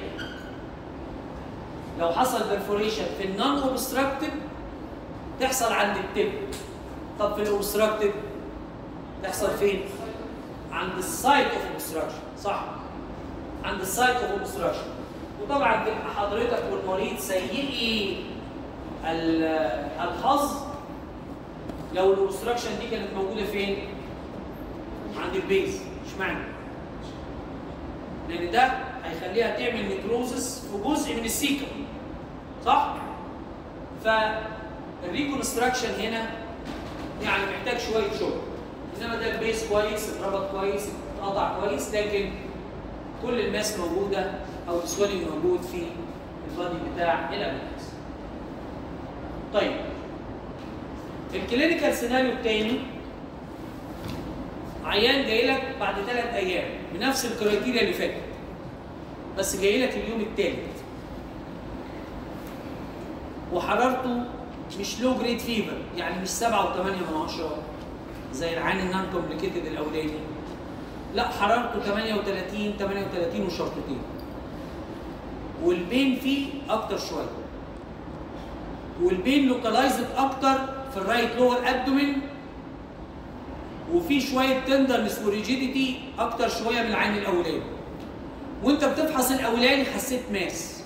لو حصل برفوريشن في النون اوبستراكتد تحصل عند التب طب في الاوبستراكتد تحصل فين عند السايت اوف اوبستراكشن صح عند السايت اوف اوبستراكشن وطبعا تبقى حضرتك والمريض سيئي الحظ لو الاوبستراكشن دي كانت موجوده فين عند البيز اشمعنى لان ده هيخليها تعمل نيكروزس في جزء من السيكم صح فالريكونستراكشن هنا يعني محتاج شويه شغل انما ده البيس كويس اتربط كويس اتقطع كويس لكن كل الماس موجوده او السويلنج موجود في البادي بتاع الابندكس طيب الكلينيكال سيناريو الثاني عيان جاي لك بعد ثلاث ايام بنفس الكرايتيريا اللي فاتت بس جاي لك اليوم الثالث وحرارته مش لو جريد فيفر يعني مش 7 و8 من 10 زي العين النان كومبليكيتد الاولاني لا حرارته 38 38 وشرطتين والبين فيه اكتر شويه والبين لوكالايزد اكتر في الرايت لور ابدومين وفي شويه تندرنس وريجيديتي اكتر شويه من العين الاولاني وانت بتفحص الاولاني حسيت ماس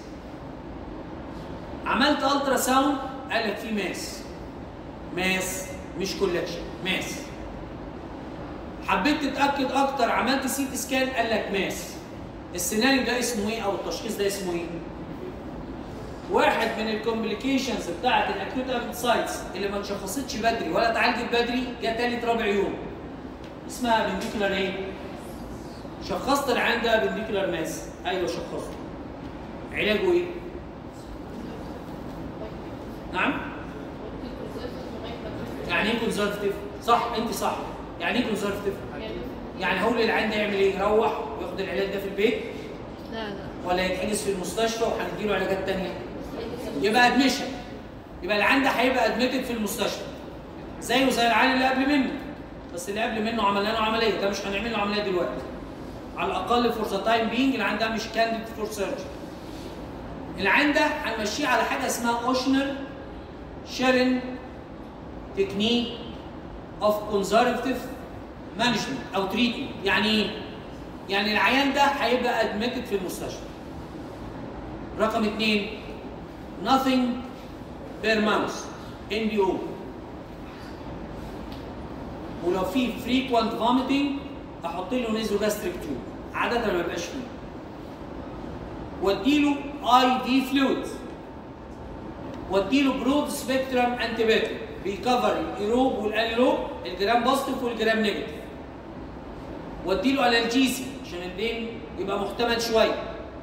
عملت الترا ساوند قال لك في ماس ماس مش كولكشن ماس حبيت تتاكد اكتر عملت سي تي سكان قال لك ماس السيناريو ده اسمه ايه او التشخيص ده اسمه ايه واحد من الكومبليكيشنز بتاعه الاكيوت ابنسايتس اللي ما اتشخصتش بدري ولا اتعالجت بدري جه تالت رابع يوم اسمها بنديكولار ايه شخصت العيان ده بنديكولار ماس ايوه شخصته علاجه ايه نعم يعني ايه كونزرفتيف صح انت صح يعني ايه كونزرفتيف يعني هقول للعيان ده يعمل ايه يروح وياخد العلاج ده في البيت لا لا ولا يتحجز في المستشفى وهنديله علاجات تانية يبقى ادميشن يبقى العيان ده هيبقى ادميتد في المستشفى زيه زي العيان اللي قبل منه بس اللي قبل منه عملنا له عمليه ده مش هنعمل له عمليه دلوقتي على الاقل فور ذا تايم بينج العيان ده مش كانديد فور سيرجري العيان ده هنمشيه على حاجه اسمها اوشنر شيرن تكنيك اوف كونزرفتيف مانجمنت او تريتمنت يعني ايه؟ يعني العيان ده هيبقى ادميتد في المستشفى. رقم اثنين nothing per month NBO ولو في frequent vomiting احط له نيزو جاستريك تيوب عاده ما بيبقاش فيه واديله اي دي فلويد واديله برود سبيكترم انتيبيوتيك بيكفر الايروب والانيروب الجرام بوزيتيف والجرام نيجاتيف واديله الالجيسي عشان البين يبقى محتمل شويه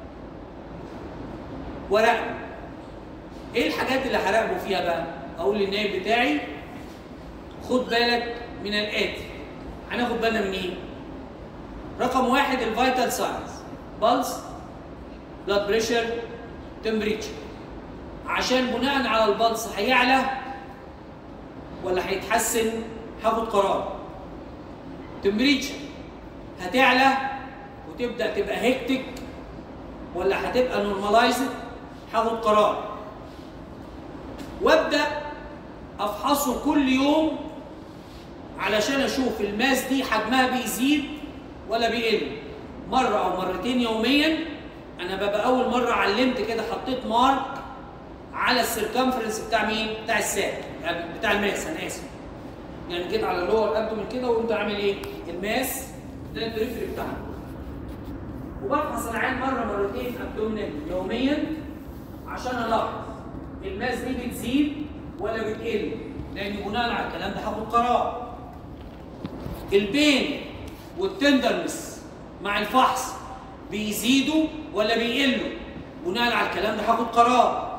وراقبه ايه الحاجات اللي هراقبه فيها بقى؟ اقول للنائب بتاعي خد بالك من الاتي هناخد بالنا من ايه؟ رقم واحد الفيتال ساينز بلس بلاد بريشر تمبريتشر عشان بناء على البلس هيعلى ولا هيتحسن هاخد قرار تمبريتشر هتعلى وتبدا تبقى هيكتك ولا هتبقى نورماليزد هاخد قرار وابدا افحصه كل يوم علشان اشوف الماس دي حجمها بيزيد ولا بيقل مره او مرتين يوميا انا ببقى اول مره علمت كده حطيت مارك على السيركمفرنس بتاع مين بتاع الساق يعني بتاع الماس انا اسف يعني جيت على اللور ابدومن كده وقمت عامل ايه الماس ده البريفري بتاعنا وبفحص العين مره مرتين ابدومينال يوميا عشان الاحظ الماس دي بتزيد ولا بتقل لان بناء على الكلام ده هاخد قرار البين والتندرنس مع الفحص بيزيدوا ولا بيقلوا بناء على الكلام ده هاخد قرار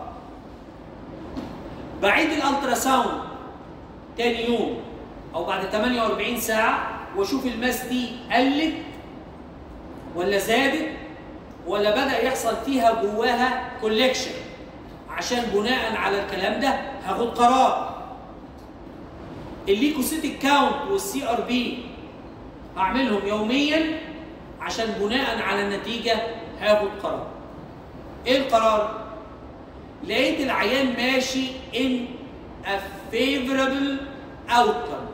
بعيد الالترا ساوند تاني يوم او بعد 48 ساعه واشوف الماس دي قلت ولا زادت ولا بدا يحصل فيها جواها كوليكشن عشان بناء على الكلام ده هاخد قرار الليكوسيتيك كاونت والسي ار بي هعملهم يوميا عشان بناء على النتيجه هاخد قرار ايه القرار لقيت العيان ماشي in a favorable outcome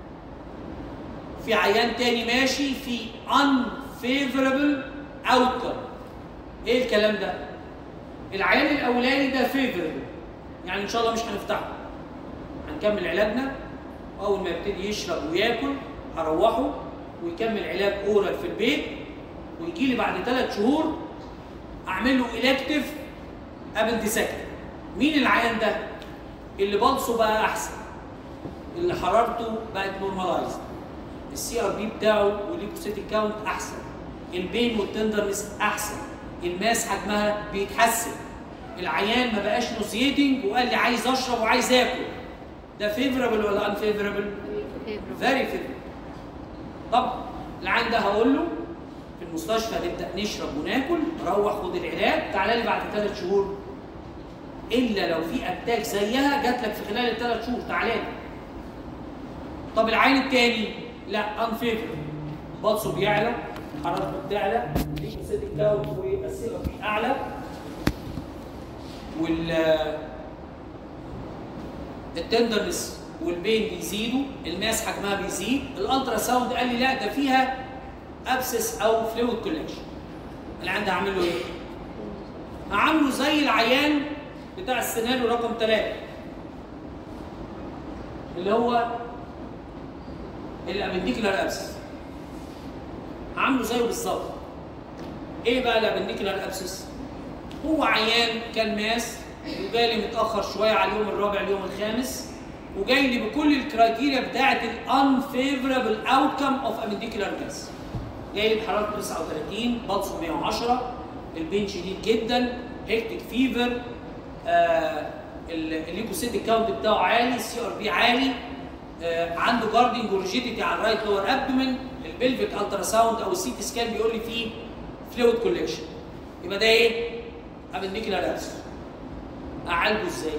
في عيان تاني ماشي في unfavorable outcome ايه الكلام ده العيان الاولاني ده favorable يعني ان شاء الله مش هنفتحه هنكمل علاجنا اول ما يبتدي يشرب وياكل هروحه ويكمل علاج اورال في البيت ويجي لي بعد ثلاث شهور اعمل له الكتيف ابندسكت مين العيان ده اللي بلصه بقى احسن اللي حرارته بقت نورمالايزد السي ار بي بتاعه والليكوسيتيك كاونت احسن البين والتندرنس احسن الماس حجمها بيتحسن العيان ما بقاش نوزيتنج وقال لي عايز اشرب وعايز اكل ده فيفربل ولا ان فيفربل فيري فيفربل طب العيان ده هقول له في المستشفى نبدا نشرب وناكل روح خد العلاج تعالى لي بعد ثلاث شهور الا لو في اتاك زيها جات لك في خلال الثلاث شهور تعالى لي طب العين الثاني لا ان فيفر بلصه بيعلى حرارته بتعلى ليكوسيتيك كاونت والسيرة فيه اعلى وال التندرنس والبين بيزيدوا الماس حجمها بيزيد الالترا ساوند قال لي لا ده فيها ابسس او فلويد كولكشن العيان ده هعمل له ايه؟ هعمله زي العيان بتاع السيناريو رقم ثلاثة اللي هو الابنديكولار ابسس عامله زيه بالظبط ايه بقى الابنديكولار ابسس هو عيان كان ماس وجاي لي متاخر شويه على اليوم الرابع اليوم الخامس وجاي لي بكل الكرايتيريا بتاعه الانفيفربل اوتكم اوف ابنديكولار ماس جاي لي بحرارته 39 بلصه 110 البين شديد جدا هيكتيك فيفر آه الليكوسيتيك كاونت بتاعه عالي السي ار بي عالي آه عنده جاردنج وريجيديتي على الرايت لور ابدومن البلفيك الترا ساوند او السي تي سكان بيقول لي فيه فلويد كولكشن يبقى ده ايه؟ ابنديكولار ابسس اعالجه ازاي؟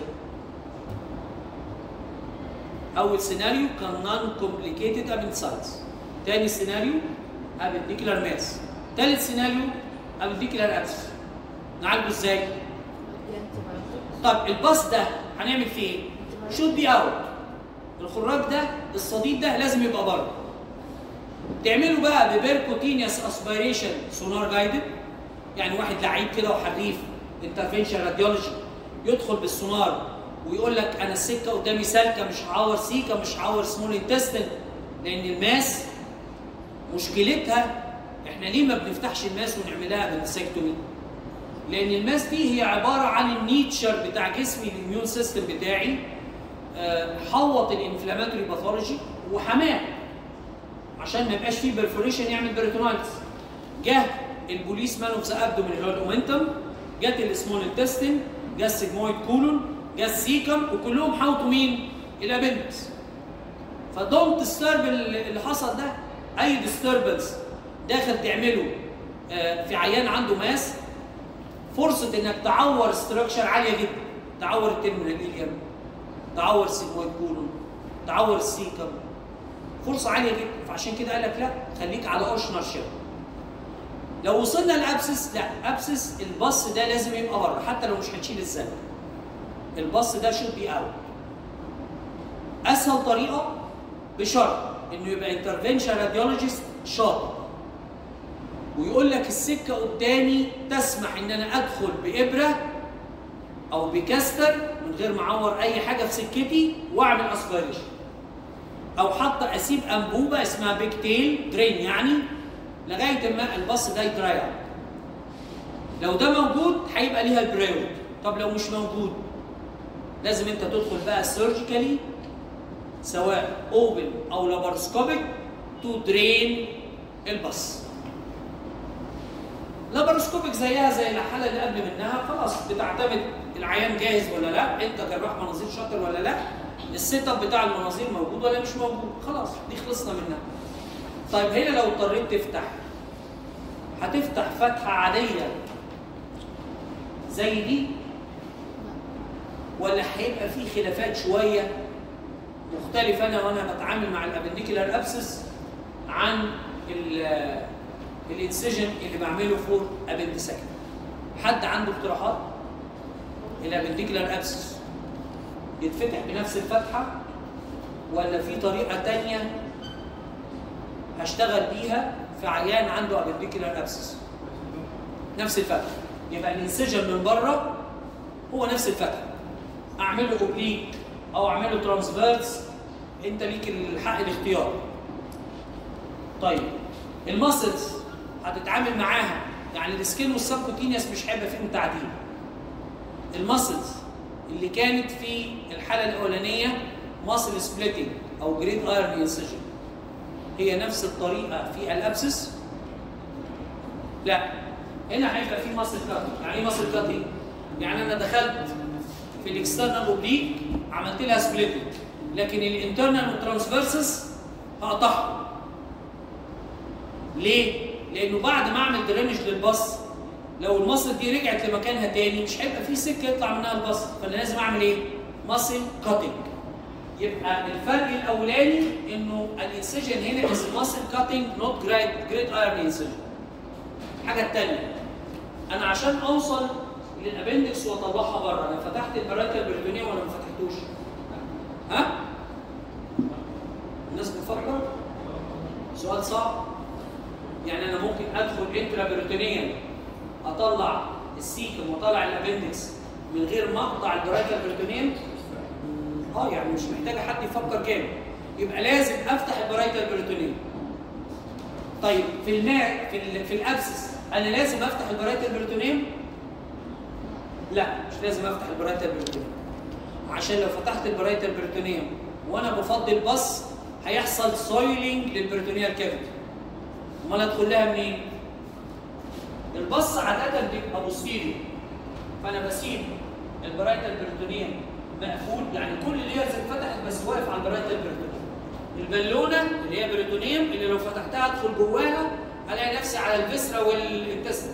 اول سيناريو كان نون كومبليكيتد ابندسايتس تاني سيناريو ابنديكولار ماس تالت سيناريو ابنديكولار ابسس نعالجه ازاي؟ طب الباص ده هنعمل فيه ايه؟ شوت بي اوت الخراج ده الصديد ده لازم يبقى بره تعمله بقى ببيركوتينيوس اسبيريشن سونار جايدد يعني واحد لعيب كده وحريف انترفنشن راديولوجي يدخل بالسونار ويقول لك انا السكه قدامي سالكه مش هعور سيكه مش هعور سمول انتستن لان الماس مشكلتها احنا ليه ما بنفتحش الماس ونعملها بنسكتومي؟ لان الماس دي هي عباره عن النيتشر بتاع جسمي الاميون سيستم بتاعي آه، حوط الانفلاماتوري باثولوجي وحماه عشان ما يبقاش فيه برفوريشن يعمل بريتونايتس جه البوليس مان اوف ذا ابدومين اللي هو الاومنتم جت السمول انتستين جه السيجمويد كولون جه السيكم وكلهم حاوطوا مين؟ الابندكس فدونت ديسترب اللي حصل ده اي ديستربنس داخل تعمله آه، في عيان عنده ماس فرصه انك تعور ستراكشر عاليه جدا تعور الترمينال اليم تعور السيجمويد كولون تعور السيكم فرصه عاليه جدا فعشان كده قال لك لا خليك على اوشنر شيب لو وصلنا لابسس لا ابسس البص ده لازم يبقى بره حتى لو مش هتشيل الزن البص ده شوت بي اوت اسهل طريقه بشرط انه يبقى انترفنشن راديولوجيست شاطر ويقول لك السكه قدامي تسمح ان انا ادخل بابره او بكاستر من غير ما اعور اي حاجه في سكتي واعمل اسبيريشن او حتى اسيب انبوبه اسمها بيك تيل درين يعني لغايه ما البص ده يتراي اوت لو ده موجود هيبقى ليها البريود طب لو مش موجود لازم انت تدخل بقى سيرجيكالي سواء اوبن او لابارسكوبيك تو درين البص لابارسكوبيك زيها زي الحاله اللي قبل منها خلاص بتعتمد العيان جاهز ولا لا انت جراح مناظير شاطر ولا لا السيت اب بتاع المناظير موجود ولا مش موجود خلاص دي خلصنا منها طيب هنا لو اضطريت تفتح هتفتح فتحه عاديه زي دي ولا هيبقى في خلافات شويه مختلف انا وانا بتعامل مع الابنديكولار ابسس عن الانسجن اللي بعمله فور ابندسكت حد عنده اقتراحات الابنديكولار ابسس يتفتح بنفس الفتحه ولا في طريقه تانية هشتغل بيها في عيان عنده ابنديكولار ابسس نفس الفتحه يبقى الانسجن من بره هو نفس الفتحه اعمله اوبليك او اعمله ترانسفيرس انت ليك الحق الاختيار طيب الماسلز هتتعامل معاها يعني السكين والسبكوتينيوس مش هيبقى فيهم تعديل الماسلز اللي كانت في الحاله الاولانيه ماسل سبليتنج او جريد ايرون انسجن هي نفس الطريقه في الابسس لا هنا هيبقى في ماسل كاتنج يعني ايه ماسل كاتنج يعني انا دخلت في الاكسترنال اوبليك عملت لها سبليتنج لكن الانترنال والترانسفيرسز هقطعهم ليه؟ لانه بعد ما اعمل درينج للبص لو المصل دي رجعت لمكانها تاني مش هيبقى في سكه يطلع منها البص فانا لازم اعمل ايه؟ ماسل كاتنج يبقى الفرق الاولاني انه الانسجن هنا از ماسل كاتنج نوت جريد جريد ايرون انسجن الحاجه الثانيه انا عشان اوصل للابندكس واطلعها بره انا فتحت البرايتال بريتونيا ولا ما فتحتوش؟ ها؟ الناس بتفكر؟ سؤال صعب يعني انا ممكن ادخل انترا بريتونيا اطلع السيكم واطلع الابندكس من غير ما اقطع البرايتال بريتونيا اه يعني مش محتاجه حد يفكر جامد يبقى لازم افتح البرايتال بريتونيا طيب في الماء في ال في الابسس انا لازم افتح البرايتال بريتونيا لا مش لازم افتح البرايتال بريتونيا عشان لو فتحت البرايتال بريتونيا وانا بفضل بص هيحصل سويلنج للبريتونيال كافيتي امال ادخل لها منين؟ البص عاده بيبقى بوستيريو فانا بسيب البرايتال بريتونيا مقفول يعني كل الليرز اتفتحت بس واقف على البرايتال بريتونيا البالونه اللي هي بريتونيوم اللي لو فتحتها ادخل جواها الاقي نفسي على الفسرة والانتستين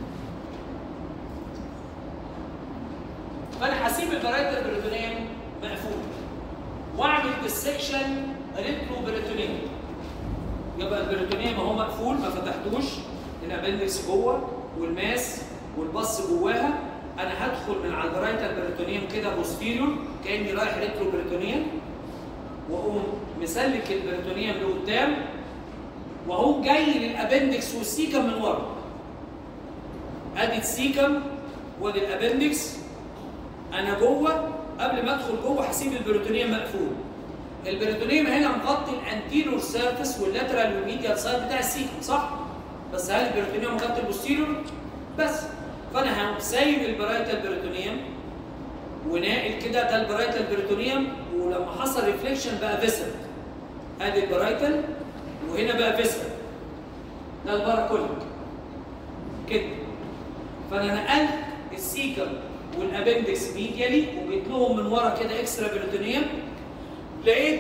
فانا هسيب البرايتال بريتونيوم مقفول واعمل ديسكشن ريترو بريتونيوم يبقى البريتونيوم اهو مقفول ما فتحتوش الابندكس جوه والماس والبص جواها انا هدخل من على البرايتال بريتونيوم كده بوستيريور كاني رايح ريترو بريتونيوم واقوم مسلك البريتونيوم لقدام واقوم جاي للابندكس والسيكم من ورا ادي السيكم وادي الابندكس انا جوه قبل ما ادخل جوه هسيب البريتونيوم مقفول البريتونيوم هنا مغطي الانتيرور سيرفيس واللاترال والميديال سايد بتاع السيكم صح بس هل البريتونيوم مغطي البوستيريور بس فانا هقوم سايب البرايتال بريتونيوم وناقل كده ده البرايتال بريتونيوم ولما حصل ريفليكشن بقى فيسل ادي البرايتال وهنا بقى فيسل ده الباراكوليك كده فانا نقلت السيكم والابندكس ميديالي وجيت لهم من ورا كده اكسترا بريتونيوم لقيت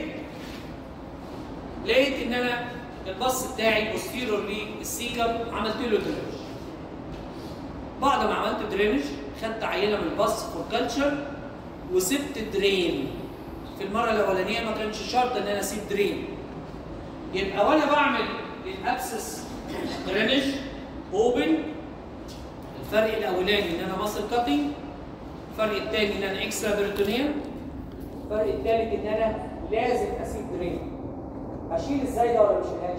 لقيت ان انا البص بتاعي بوستيرور للسيكم عملت له درينج بعد ما عملت درينج خدت عينه من البص فور كلتشر وسبت درين في المره الاولانيه ما كانش شرط ان انا اسيب درين يبقى وانا بعمل الابسس درينج اوبن الفرق الاولاني ان انا ماسل كاتنج الفرق الثاني ان انا اكسترا بريتونيوم الفرق الثالث ان انا لازم اسيب درين اشيل ازاي ده ولا مش اشيلهاش؟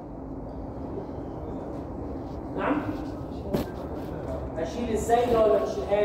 نعم؟ اشيل ازاي ده ولا مش اشيلهاش؟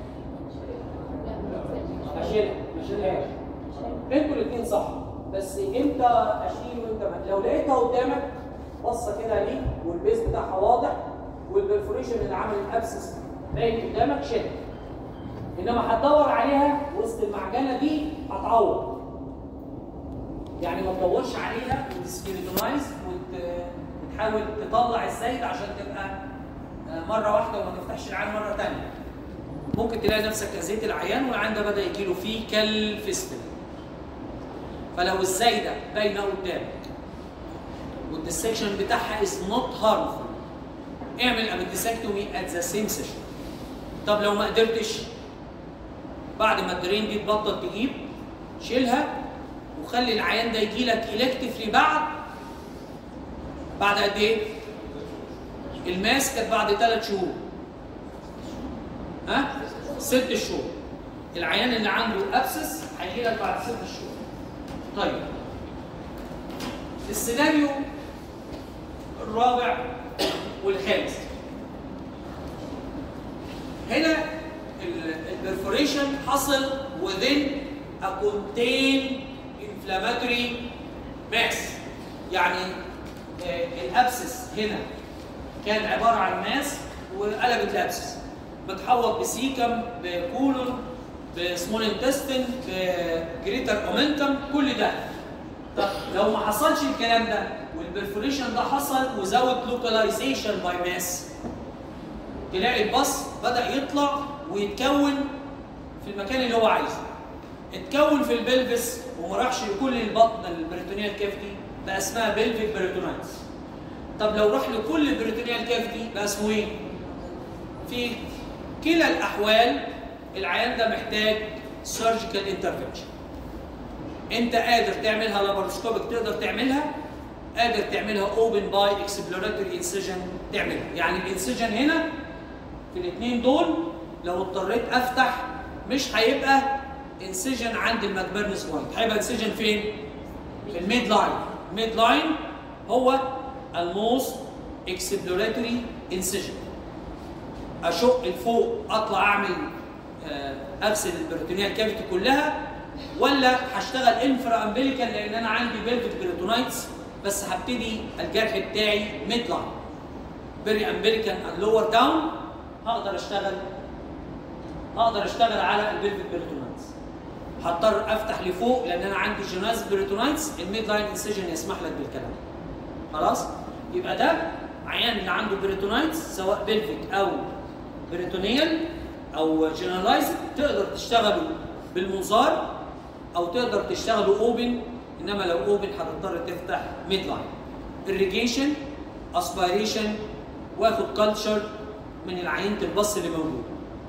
اشيلها ما اشيلهاش انتوا الاثنين صح بس امتى اشيل وامتى ما لو لقيتها قدامك بصه كده ليه والبيز بتاعها واضح والبرفوريشن اللي عمل الابسس باين قدامك شيلها انما هتدور عليها وسط المعجنه دي هتعور يعني ما تدورش عليها وتسكيلتونايز وتحاول تطلع الزايد عشان تبقى مره واحده وما تفتحش العين مره ثانيه ممكن تلاقي نفسك اذيت العيان والعيان ده بدا يجيله فيه كالفيستل فلو الزايده باينه قدامك والديسكشن بتاعها از نوت هارمفul اعمل ابندسكتومي ات ذا سيم سيشن طب لو ما قدرتش بعد ما الدرين دي تبطل تجيب شيلها وخلي العيان ده يجي لك الكتفلي بعد بعد قد ايه؟ الماس كانت بعد ثلاث شهور ها؟ ست شهور العيان اللي عنده ابسس هيجي لك بعد ست شهور طيب السيناريو الرابع والخامس هنا البرفوريشن حصل within a contained inflammatory mass يعني الابسس هنا كان عباره عن ماس وقلبت الابسس بتحوط بسيكم بكولون بسمول انتستين بجريتر اومنتم كل ده طب لو ما حصلش الكلام ده والبرفوريشن ده حصل وزود لوكاليزيشن باي ماس تلاقي البص بدا يطلع ويتكون في المكان اللي هو عايزه اتكون في البلفس وما راحش لكل البطن البريتونيال كافيتي بقى اسمها بلفيك بريتونايتس طب لو راح لكل البريتونيال كافيتي بقى اسمه ايه؟ في كلا الاحوال العيان ده محتاج سيرجيكال انترفنشن انت قادر تعملها لاباروسكوبيك تقدر تعملها قادر تعملها اوبن باي اكسبلوراتوري انسيجن تعملها يعني الانسيجن هنا في الاثنين دول لو اضطريت افتح مش هيبقى انسيجن عند الماكبرنس بوينت هيبقى انسيجن فين؟ في الميد لاين الميد لاين هو الموست اكسبلوراتوري انسيجن اشق لفوق اطلع اعمل اغسل البريتونيال كافيتي كلها ولا هشتغل انفرا امبليكال لان انا عندي بيلفيك بريتونايتس بس هبتدي الجرح بتاعي ميد لاين بيري امبليكال اند لور داون هقدر اشتغل هقدر اشتغل على البيلفيك بريتونايتس هضطر افتح لفوق لان انا عندي جيناز بريتونايتس الميد لاين انسيجن يسمح لك بالكلام خلاص يبقى ده عيان اللي عنده بريتونايتس سواء بيلفيك او بريتونيال او جنرالايزد تقدر تشتغله بالمنظار او تقدر تشتغله اوبن انما لو اوبن هتضطر تفتح ميد لاين irrigation اسبيريشن واخد كلتشر من العينه البص اللي موجود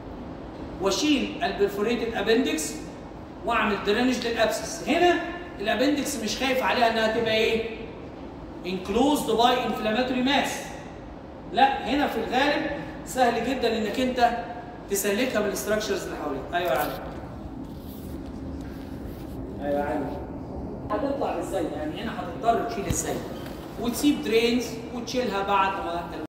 واشيل البرفوريتد ابندكس واعمل درينج للابسس هنا الابندكس مش خايف عليها انها تبقى ايه انكلوزد باي انفلاماتوري ماس لا هنا في الغالب سهل جدا انك انت تسلكها من الاستراكشرز اللي حواليك ايوه يا علي ايوه يا علي هتطلع ازاي يعني هنا هتضطر تشيل ازاي وتسيب درينز وتشيلها بعد ما